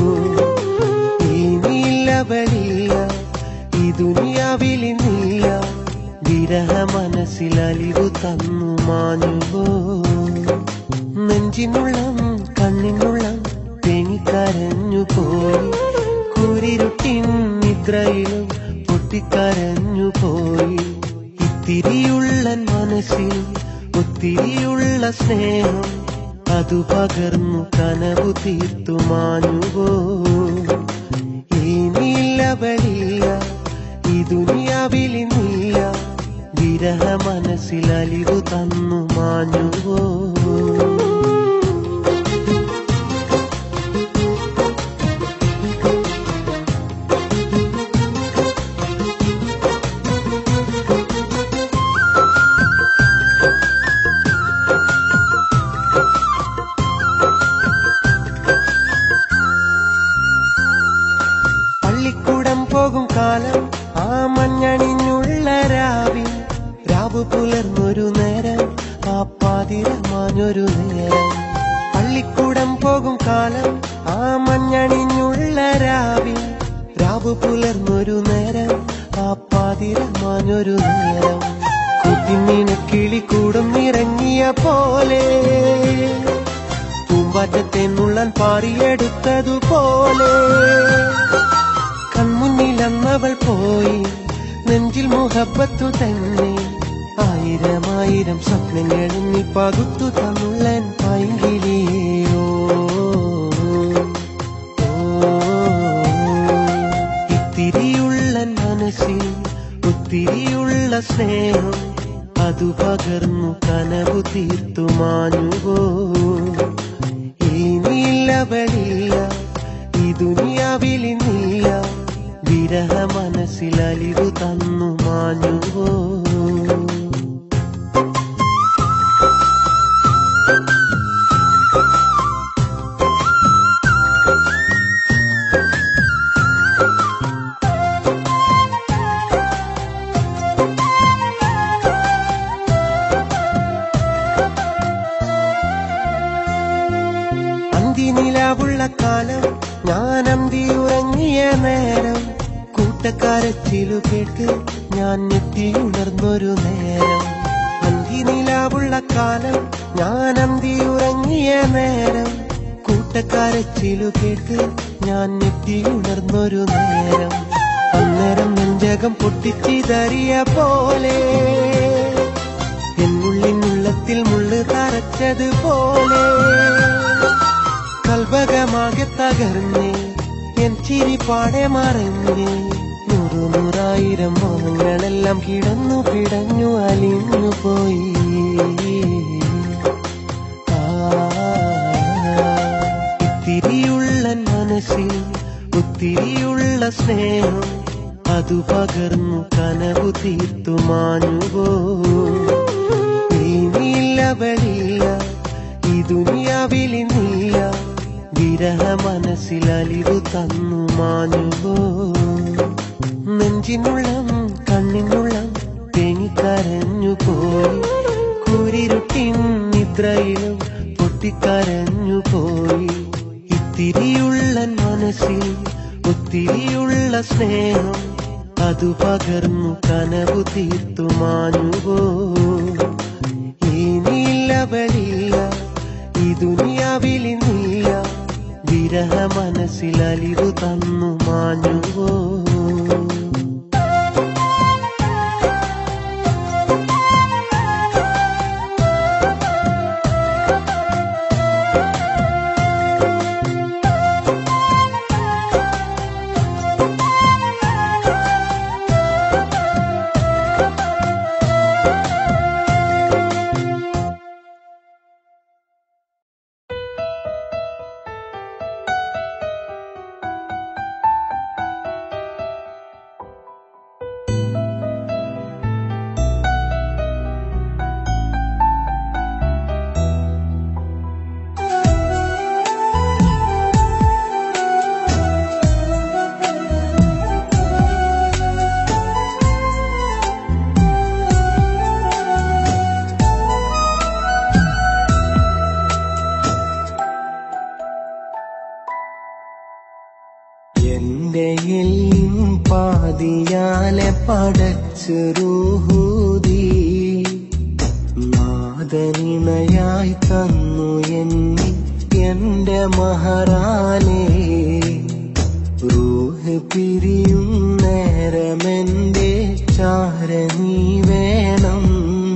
ഇനിയില്ല വരില്ല ഈ ദുനിയാവിലിന്നില്ല വിരഹ മനസ്സിൽ അലിവു തന്നു മാഞ്ഞുവോ നെഞ്ചിനുള്ളം കണ്ണിനുള്ളം തേങ്ങിക്കരഞ്ഞു പോയി കുരിരുട്ടിൻ നിദ്രയിലും പൊട്ടിക്കരഞ്ഞു പോയി ഇത്തിരിയുള്ള മനസ്സിൽ ഒത്തിരിയുള്ള സ്നേഹം അതു പകർന്നു കനവു തീർത്തു മാഞ്ഞുവോ ഇനിയില്ല വരില്ല ഈ ദുനിയാവിലിന്നില്ല വിരഹ മനസ്സിൽ അലിവു തന്നു മാഞ്ഞുവോ പള്ളിക്കൂടം പോകും കാലം ആ മഞ്ഞണിഞ്ഞുള്ള രാവിൽ രാവ് പുലർന്നൊരു നേരം ആ പാതിര മാഞ്ഞൊരു നേരം പള്ളിക്കൂടം പോകും കാലം ആ മഞ്ഞണിഞ്ഞുള്ള രാവിൽ രാവ് പുലർന്നൊരു നേരം ആ പാതിര മാഞ്ഞൊരു നേരം കുത്തിമീന കിളിക്കൂടും ഇറങ്ങിയ പോലെ പൂമ്പാറ്റത്തെ നുള്ളൻ പാറിയെടുത്തതുപോലെ കൺമുന്നിലന്നവൾ പോയി നെഞ്ചിൽ മുഹബത്തു തന്നെ ആയിരമായിരം സ്വപ്നങ്ങൾ നീ പകുത്തു തന്നുള്ളൻ പൈങ്കിളിയോ ഇത്തിരിയുള്ള മനസ്സിൽ ഒത്തിരിയുള്ള സ്നേഹം അതു പകർന്നു കനവു തീർത്തു മാഞ്ഞുവോ ഇനിയില്ല വരില്ല ഈ ദുനിയാവിലിന്നില്ല വിരഹ മനസ്സിൽ അലിവു തന്നു മാഞ്ഞുവോ അന്തിനിലാവുള്ള കാലം ഞാൻ അന്തി ഉറങ്ങിയ നേരം കൂട്ടക്കാരച്ചിലു കേട്ട് ഞാൻ ഞെട്ടി ഉണർന്നൊരു നേരം അന്തിനിലാവുള്ള കാലം ഞാൻ അന്തിയുറങ്ങിയ നേരം കൂട്ടക്കാരച്ചിലു കേട്ട് ഞാൻ ഞെട്ടിയുണർന്നൊരു നേരം അന്നേരം നെഞ്ചകം പൊട്ടിച്ചിതറിയ പോലെ എന്നുള്ളിനുള്ളത്തിൽ മുള്ളു തറച്ചത് പോലെ കൽവകമാകെ തകർന്നേ എൻ ചിരി പാടെ മറന്നേ നൂറു നൂറായിരം മോഹങ്ങളെല്ലാം കിടന്നു പിടഞ്ഞു അലിഞ്ഞു പോയി ആ, ഇത്തിരിയുള്ള മനസ്സിൽ ഒത്തിരിയുള്ള സ്നേഹം അതു പകർന്നു കനവു തീർത്തു മാഞ്ഞുപോ ഇനിയില്ല വഴിയില്ല ഈ ദുനിയാവിലിന്നില്ല വിരഹ മനസ്സിൽ അലിവു തന്നു മാഞ്ഞുപോ നെഞ്ചിനുള്ളം കണ്ണിനുള്ളം തേങ്ങിക്കരഞ്ഞു പോയി കൂരിരുട്ടിൻ നിദ്രയിലും പൊട്ടിക്കരഞ്ഞു പോയി ഇത്തിരിയുള്ള മനസ്സിൽ ഒത്തിരിയുള്ള സ്നേഹം അതു പകർന്നു കനവു തീർത്തു മാഞ്ഞുപോ ഇനിയില്ല വഴിയില്ല ഈ ദുനിയാവിലിന്നില്ല വിരഹ മനസ്സിൽ അലിവു തന്നു മാഞ്ഞുപോ എന്റെ എല്ലിൻ പാതിയാലെ പടച്ചു റൂഹൂതി നാദനിണയായി തന്നു എന്നി എന്റെ മഹാറാലേ റൂഹ് പിരിയും നേരമെന്റെ ചാര നീ വേണം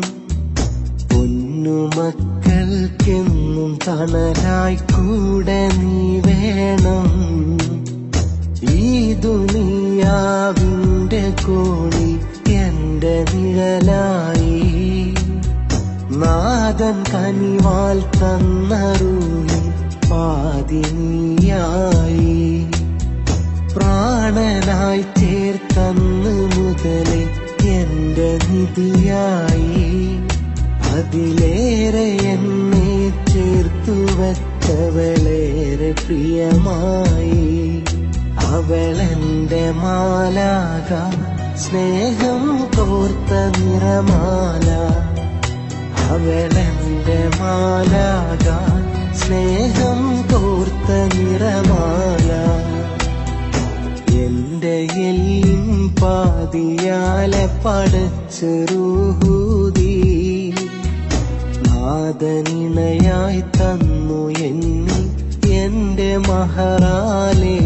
പൊന്നുമക്കൾക്കെന്നും തണലായി കൂടെ നീ വേണം ഈ ദുനിയാവിന്റെ കോണി എന്റെ നിഴലായി നാദൻ കനിവാൽ തന്നറൂയി പാതിനിയായി പ്രാണനായി ചേർത്തന്ന് മുതലേ എന്റെ നിധിയായി അതിലേറെ എന്നെ ചേർത്തു വച്ചവളേറെ പ്രിയമായി അവളെന്റെ മാലാക സ്നേഹം കോർത്ത നിറമാല അവളെന്റെ മാലാക സ്നേഹം കോർത്ത നിറമാല എന്റെ എല്ലിൻ പാതിയാലെ പടച്ചു റൂഹൂതി നാദനിണയായി തന്നു എന്നി എന്റെ മഹറാലേ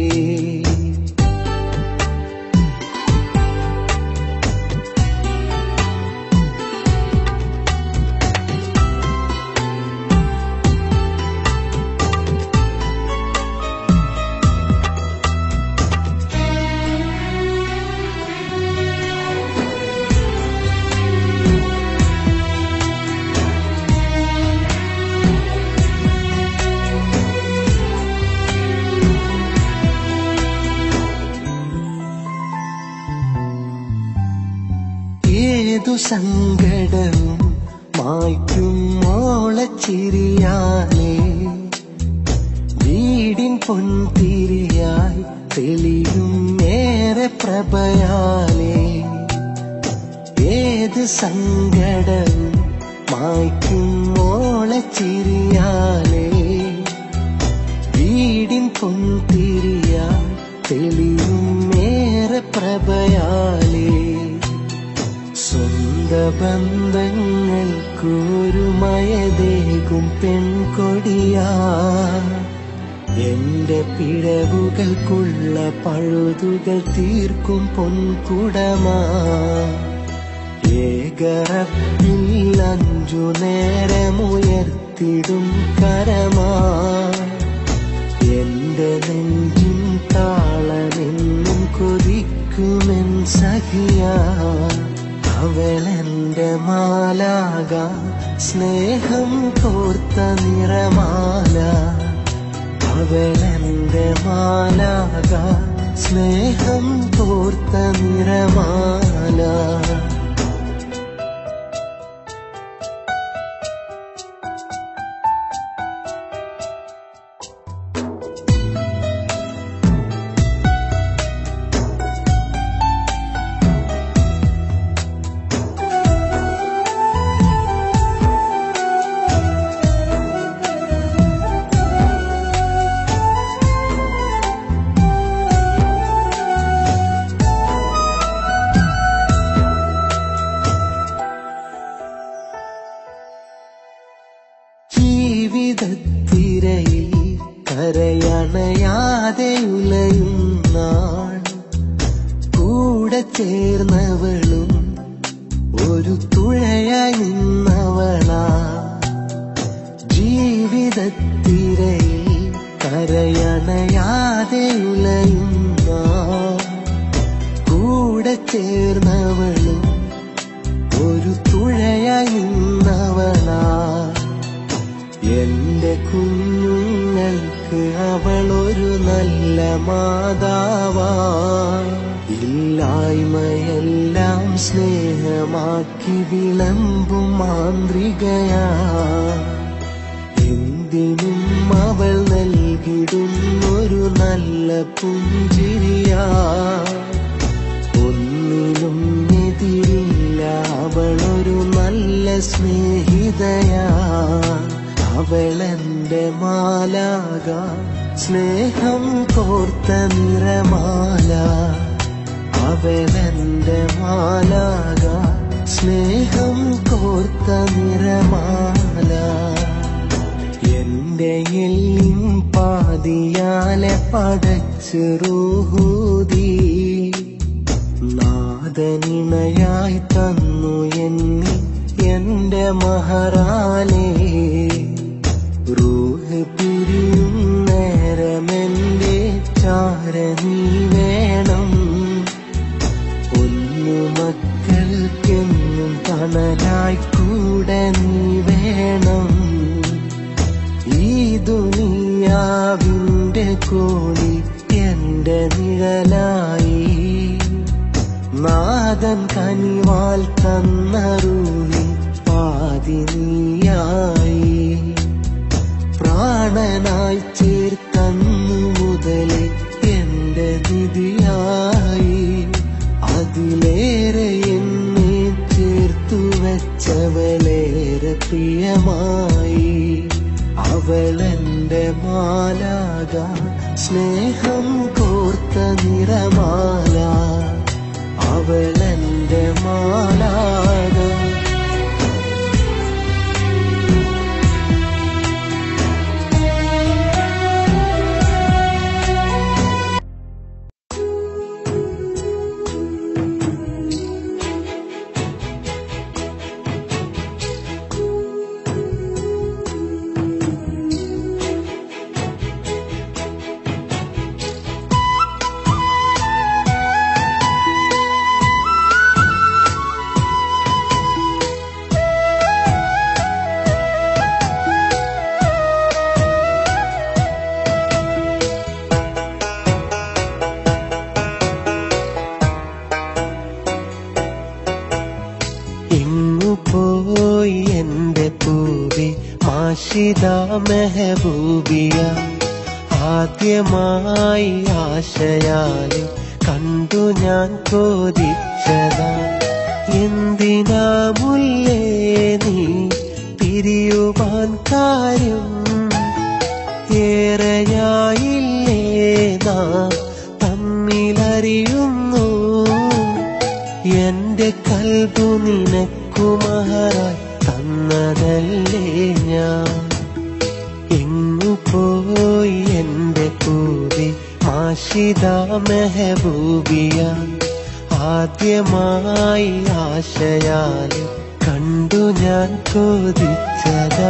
ഏതു സങ്കടവും മായ്ക്കും മോളച്ചിരിയാലേ വീടിൻ പൊൻതിരിയായി തെളിയും ഏറെ പ്രഭയാലേ ഏത് സങ്കടവും മായ്ക്കും മോളച്ചിരിയാലേ വീടിൻ പൊൻതിരിയായി തെളിയും ഏറെ പ്രഭയാലേ സ്വന്ത ജീവിതബന്ധങ്ങൾക്കൊരു മയദേകും പെൺകൊടിയാ എന്റെ പിഴവുകൾക്കുള്ള പഴുതുകൾ തീർക്കും പൊൻകുടമാ ഏകറപ്പിൽ അഞ്ചു നേരമുയർത്തിടും കരമാ എന്റെ നെഞ്ചിൻ താളമെന്നും കൊതിക്കുമെൻ സഖിയ അവളെന്റെ മാലാക സ്നേഹം കോർത്ത നിറമാല അവളെന്റെ മാലാക സ്നേഹം കോർത്ത നിറമാല ജീവിതത്തിരയിൽ കരയണയാതെ ഉലയും നാൾ കൂടെ ചേർന്നവളും ഒരു തുഴയായി നിന്നവളാ ജീവിതത്തിരയിൽ കരയണയാതെ ഉലയും നാൾ കൂടെ ചേർന്നവളും ഒരു തുഴയായി നിന്നവളാ എന്റെ കുഞ്ഞുങ്ങൾക്ക് അവളൊരു നല്ല മാതാവാ ഇല്ലായ്മയെല്ലാം സ്നേഹമാക്കി വിളമ്പും മാന്ത്രികയാ എന്തിനും അവൾ നൽകിടും ഒരു നല്ല പുഞ്ചിരിയാ ഒന്നിനും എതിരില്ല അവളൊരു നല്ല സ്നേഹിതയാ അവളെന്റെ മാലാക സ്നേഹം കോർത്ത നിറമാല അവളെന്റെ മാലാക സ്നേഹം കോർത്ത നിറമാല എന്റെ എല്ലിൻ പാതിയാലെ പടച്ച് റൂഹൂതി നാദനിണയായി തന്നു എന്നി എന്റെ മഹാറാലേ റൂഹ് പിരിയും നേരമെന്റെ ചാര നീ വേണം ഒന്നു മക്കൾക്കെന്നും തണലായി കൂടെ നീ വേണം ഈ ദുനിയാവിന്റെ കോണി എന്റെ നിഴലായി നാദൻ കനിവാൽ തന്നറൂഹി പാതി നീയായി പ്രാണനായി ചേർത്തന്നു മുതലേ എന്റെ നിധിയായി അതിലേറെ എന്നെ ചേർത്തു വെച്ചവളേറെ പ്രിയമായി അവളെന്റെ മാലാക സ്നേഹം കോർത്ത നിറമാല അവളെന്റെ മാലാക എങ്ങു പോയി എന്റെ പൂവി മാഷിദ മെഹബൂബിയ ആദ്യമായി ആശയാല് കണ്ടു ഞാൻ കോതിച്ചതാ എന്തിനാ മുല്ലേ നീ പിരിയുവാൻ കാര്യം ഏറെയായില്ലേ നാം തമ്മിലറിയുന്നു എന്റെ കൽബു നിനക്ക് നിനക്കുമഹറായി തന്നതല്ലേ ഞാൻ എങ്ങു പോയി എന്റെ പൂവി മാഷിത മെഹബൂബിയ ആദ്യമായി ആശയാൽ കണ്ടു ഞാൻ കൊതിച്ചതാ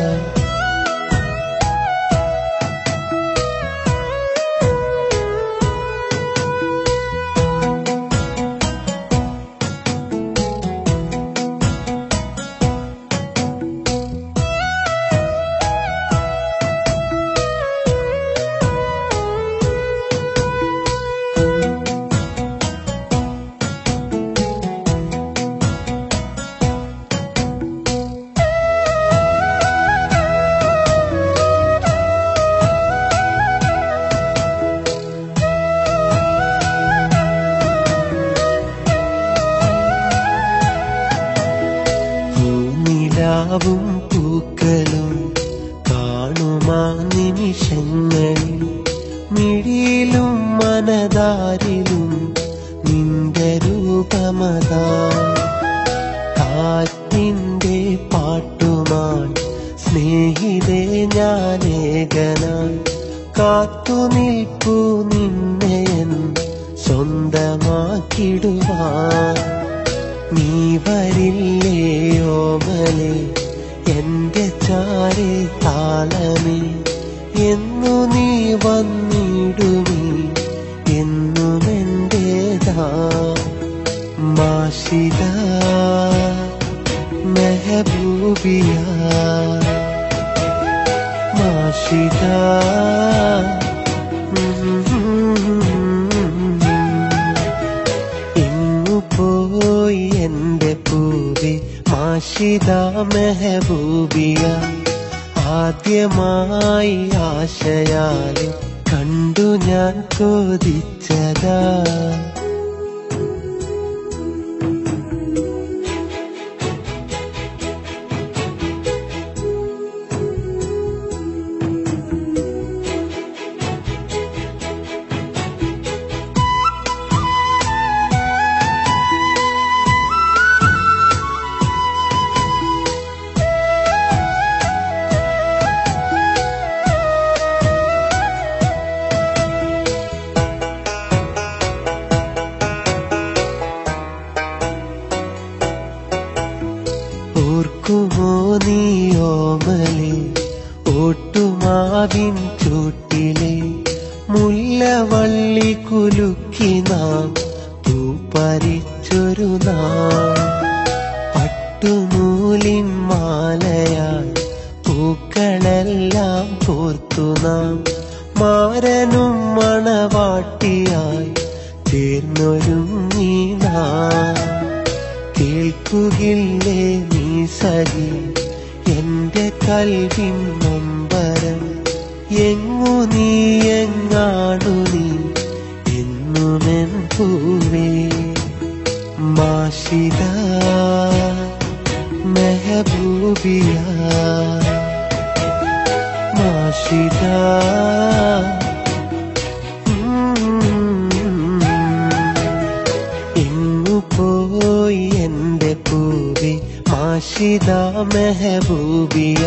പൂനിലാവും പൂക്കളും കാണുമാ നിമിഷങ്ങളിൽ മിഴിയിലും മനതാരിലും നിന്റെ രൂപമതാ കാറ്റിന്റെ പാട്ടുമായി സ്നേഹിതേ ഞാനേകനായി കാത്തു നിൽപ്പു നിന്നെയൻ സ്വന്തമാക്കിടുവാൻ നീ വരില്ലേ ഓമലെ എന്റെ ചാരെ താളമേ എന്നു നീ വന്നിടുമീ എന്നും എന്റേതാ മാഷിത മെഹബൂബിയ മാഷിത എങ്ങു പോയി എന്റെ പൂവി മാഷിത മെഹബൂബിയ ആദ്യമായി ആശയാല് കണ്ടു ഞാൻ കൊതിച്ചതാ ഓർക്കുമോ നീ ഓമലെ ഓട്ടുമാവിൻ ചൂട്ടിലെ മുല്ലവള്ളി കുലുക്കി നാം പൂപ്പറിച്ചൊരു നാം പട്ടുനൂലിൻ മാലയായി പൂക്കളെല്ലാം കോർത്തു നാം മാരനും മണവാട്ടിയായി ചേർന്നൊരുങ്ങി നാം കേൾക്കുകില്ലേ നീ സഖി എന്റെ കൽവിൻ നൊമ്പരം എങ്ങു നീ എങ്ങാണു നീ എന്നുമെൻ പൂവേ മാഷിത മെഹബൂബിയ മാഷിത എങ്ങു പോയി എന്റെ പൂവി മാഷിത മെഹബൂബിയ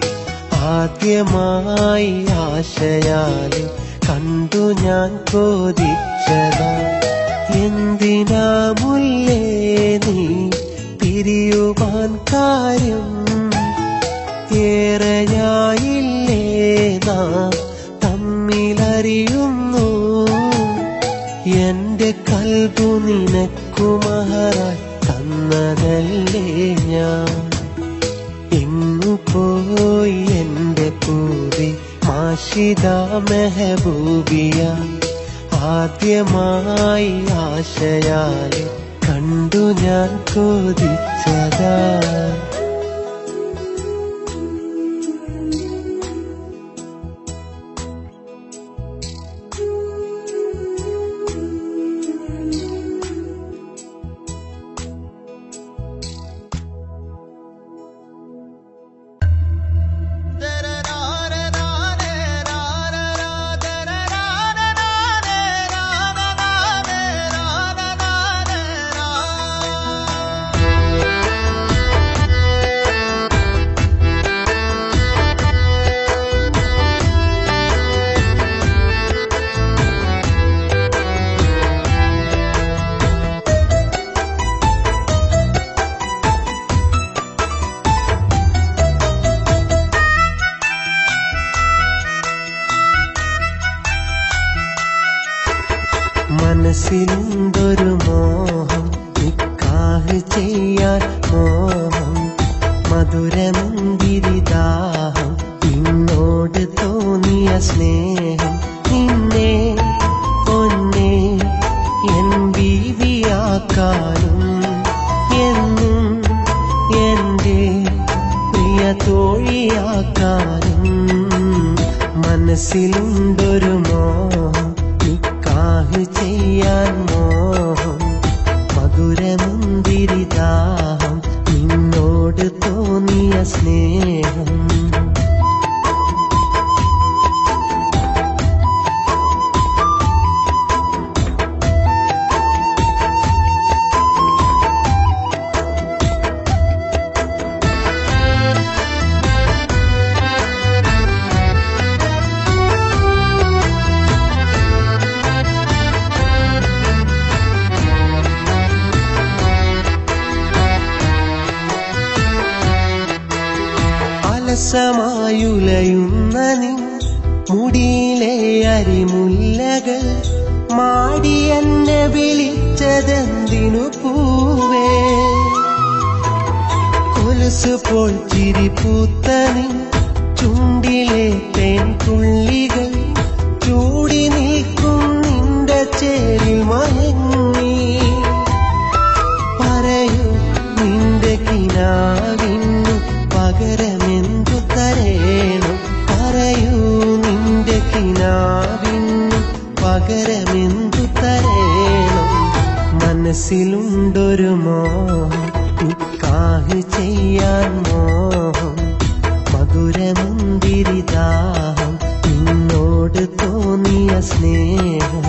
ആദ്യമായി ആശയാല് കണ്ടു ഞാൻ കൊതിച്ചതാ എന്തിനാ മുല്ലേ നീ പിരിയുവാൻ കാര്യം ഏറെയായില്ലേ നാം തമ്മിലറിയുന്നു എന്റെ കൽബു നിനക്കു മഹറായി തന്നതല്ലേ ഞാൻ എങ്ങു പോയി എന്റെ പൂവി മാഷിത മെഹബൂബിയ ആദ്യമായി ആശയാല് കണ്ടു ഞാൻ കൊതിച്ചതാ da മനസ്സിലുണ്ടൊരു മോഹം നിക്കാഹ് ചെയ്യാൻ മോഹം മധുരമുന്തിരിദാഹം നിന്നോട് തോന്നിയ സ്നേഹം നിന്നെ പൊന്നെ എൻ ബീവിയാക്കാനും എന്നും എന്റെ പ്രിയ തോഴിയാക്കാനും മനസ്സിലുണ്ടൊരു മോഹം നിക്കാഹ് ചെയ്യാൻ മോഹം മധുരമുന്തിരിദാഹം നിന്നോട് തോന്നിയ സ്നേഹം അലസമായുലയുന്ന നിൻ മുടിയിലെ അരിമുല്ലകൾ മാടി എന്നെ വിളിച്ചതെന്തിനു പൂവേ കൊലുസ് പോൽ ചിരി പൂത്ത നിൻ ചുണ്ടിലെ തേൻതുള്ളികൾ ചൂടി നിൽക്കും നിന്റെ ചേരിൽ മയങ്ങി പറയൂ നിന്റെ കിനാവിന്നു പകരമെന്തു തരേണം പറയൂ നിന്റെ കിനാവിന്നു പകരമെന്തു തരേണം മനസ്സിലുണ്ടൊരു മോഹം നിക്കാഹ് ചെയ്യാൻ മോഹം മധുരമുന്തിരിദാഹം നിന്നോട് തോന്നിയ സ്നേഹം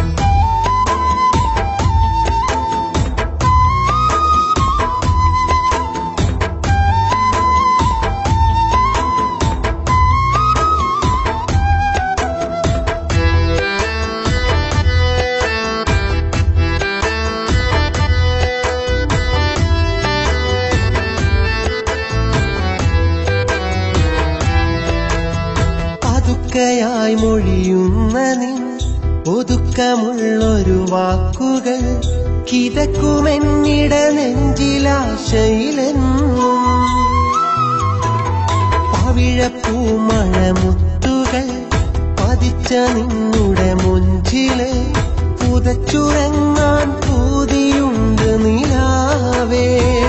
പതുക്കയായി മൊഴിയുന്ന നിൻ ഒതുക്കമുള്ളൊരു വാക്കുകൾ കിതക്കുമെന്നിട നെഞ്ചിലാശയിലെന്നും പവിഴപ്പൂമഴമുത്തുകൾ പതിച്ച നിന്നുടെ മുഞ്ചില് പുതച്ചുറങ്ങാൻ പൂതിയുണ്ട് നിലാവേ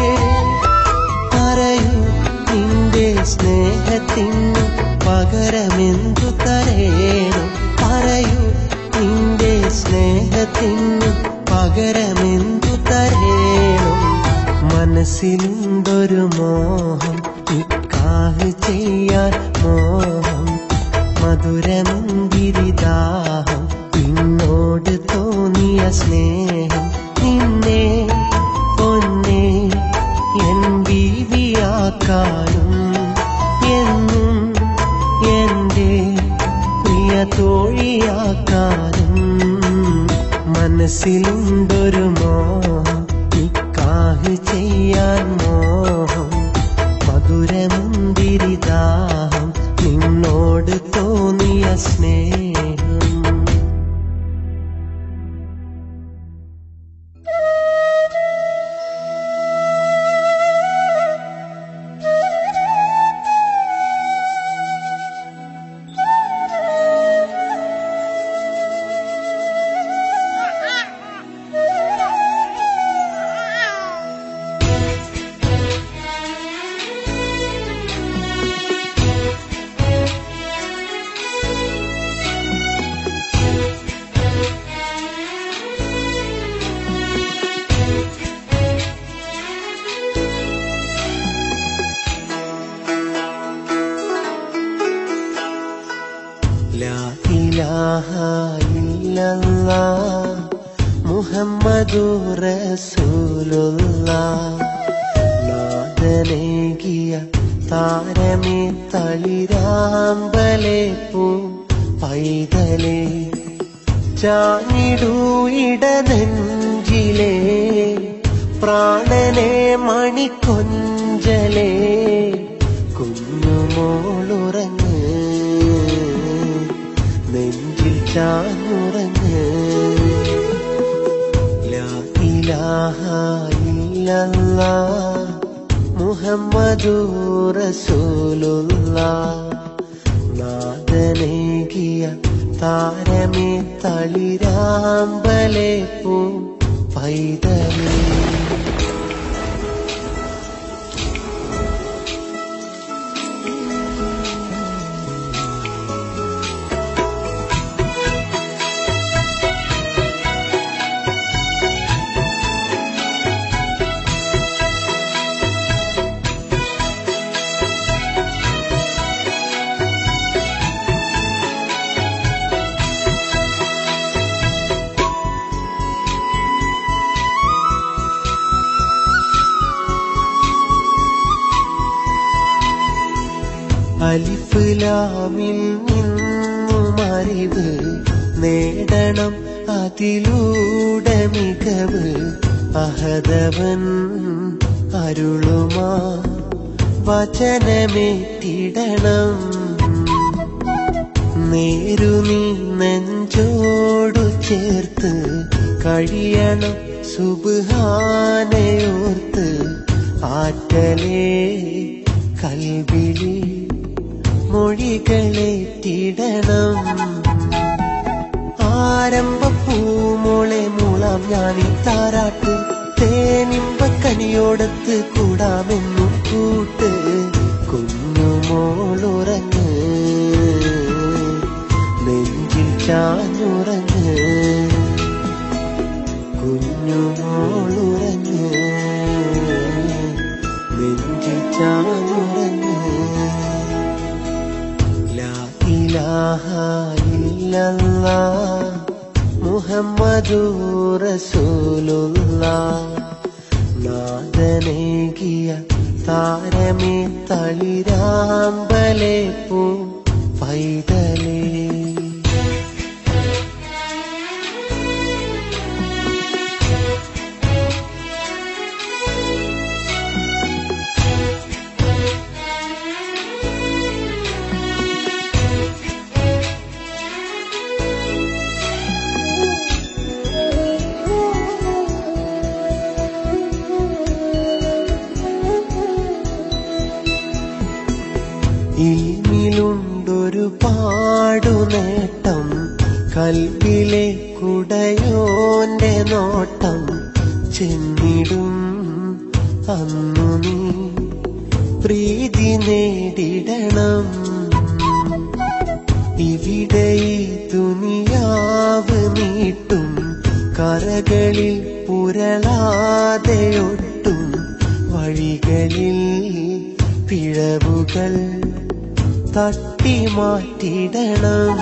പറയൂ നിന്റെ സ്നേഹത്തിന് പകരമെന്തു തരേണം പറയൂ നിന്റെ സ്നേഹത്തിന് പകരമെന്തു തരേണം മനസ്സിലുണ്ടൊരു മോഹം നിക്കാഹ് ചെയ്യാൻ മോഹം മധുരമുന്തിരിദാഹം നിന്നോട് തോന്നിയ സ്നേഹം നിന്നെ പൊന്നെ എൻ ബീവിയാക്കാനും എന്നും എന്റെ പ്രിയ തോഴിയാക്കാനും മനസ്സിലുണ്ടൊരു മോഹം നിക്കാഹ് ചെയ്യാൻ മോഹം മധുരമുന്തിരിദാഹം നിന്നോട് തോന്നിയ സ്നേഹം ലാ ഇലാഹ ഇല്ലല്ലാഹ് മുഹമ്മദു റസൂലുള്ളാഹ് നാദനേകിയ താരമേ തളിരാമ്പലേ പൂ പൈതലേ ചാഞ്ഞിടൂ ഇടനെഞ്ചിലേ പ്രാണനെ മണിക്കൊഞ്ചലേ കുഞ്ഞുമോളുറങ്ങ് നെഞ്ചിൽ ചാഞ്ഞുറങ്ങ് ഇലാഹ ഇല്ലല്ലാ മുഹമ്മദു റസൂലുള്ള നാദനേകിയ താരമേ തളിരാമ്പലേ പൂ പൈതലേ അലിഫ് ലാമിൽ നിന്നും അറിവ് നേടണം അതിലൂടെ മികവ് അഹദവൻ അരുളുമാ വചനമേറ്റിടണം നേരു നീ നെഞ്ചോടു ചേർത്ത് കഴിയണം സുബാനയോർത്ത് ആറ്റലേ കൽവിളി മൊഴികളേറ്റിടണം ആരംഭപ്പൂമോളെ മൂളാം ഞാനീ താരാട്ട് തേനിമ്പക്കനിയോടത്ത് കൂടാമെന്നു കൂട്ട് കുഞ്ഞുമോളുറങ്ങ് നെഞ്ചിൽ ചാഞ്ഞുറങ്ങ് കുഞ്ഞുമോളുറങ്ങ് നെഞ്ചിൽ ചാഞ്ഞുറങ്ങ് ലാ ഇലാഹ ഇല്ലല്ലാ മുഹമ്മദു റസൂലുള്ള നാദനേകിയ താരമേ തളിരാമ്പലേ പൂ പൈതലേ ഇൽമിലുണ്ടൊരു പാടു നേട്ടം കൽവിലെ കുടയോന്റെ നോട്ടം ചെന്നിടും അന്നു നീ പ്രീതി നേടിടണം ഇവിടെ ഈ ദുനിയാവ് നീട്ടും കരകളിൽ പുരളാതെയൊട്ടും വഴികളിൽ പിഴവുകൾ തട്ടി മാറ്റിടണം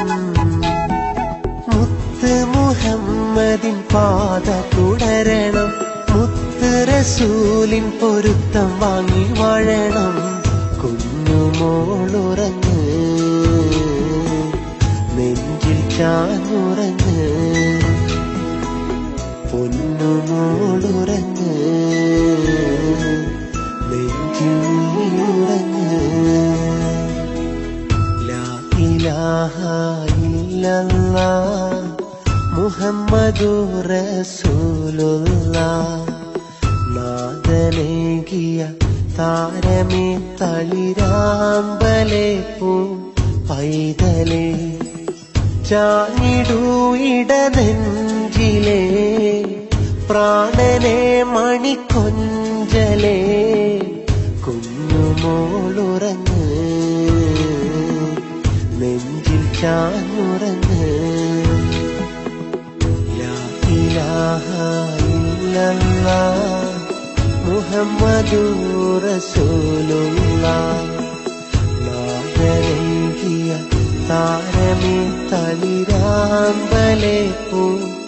മുത്ത് മുഹമ്മദിൻ പാത തുടരണം മുത്ത് റസൂലിൻ പൊരുത്തം വാങ്ങി വാഴണം കുഞ്ഞുമോളുറങ്ങ് നെഞ്ചിൽ ചാഞ്ഞുറങ്ങ് പൊന്നുമോളുറങ്ങ് നെഞ്ചിൽ നീയുറങ്ങ് ലാ ഇലാഹ ഇല്ലല്ലാ മുഹമ്മദു റസൂലുള്ള നാദനേകിയ താരമേ തളിരാമ്പലേ പൂ പൈതലേ ചാഞ്ഞിടൂ ഇടനെഞ്ചിലേ പ്രാണനെ മണിക്കൊഞ്ചലേ കുഞ്ഞുമോളുറങ്ങ് നെഞ്ചിൽ ചാഞ്ഞുറങ്ങ് ലാ ഇലാഹ ഇല്ലല്ലാ മുഹമ്മദു റസൂലുള്ള നാദനേകിയ താരമേ തളിരാമ്പലേ പൂ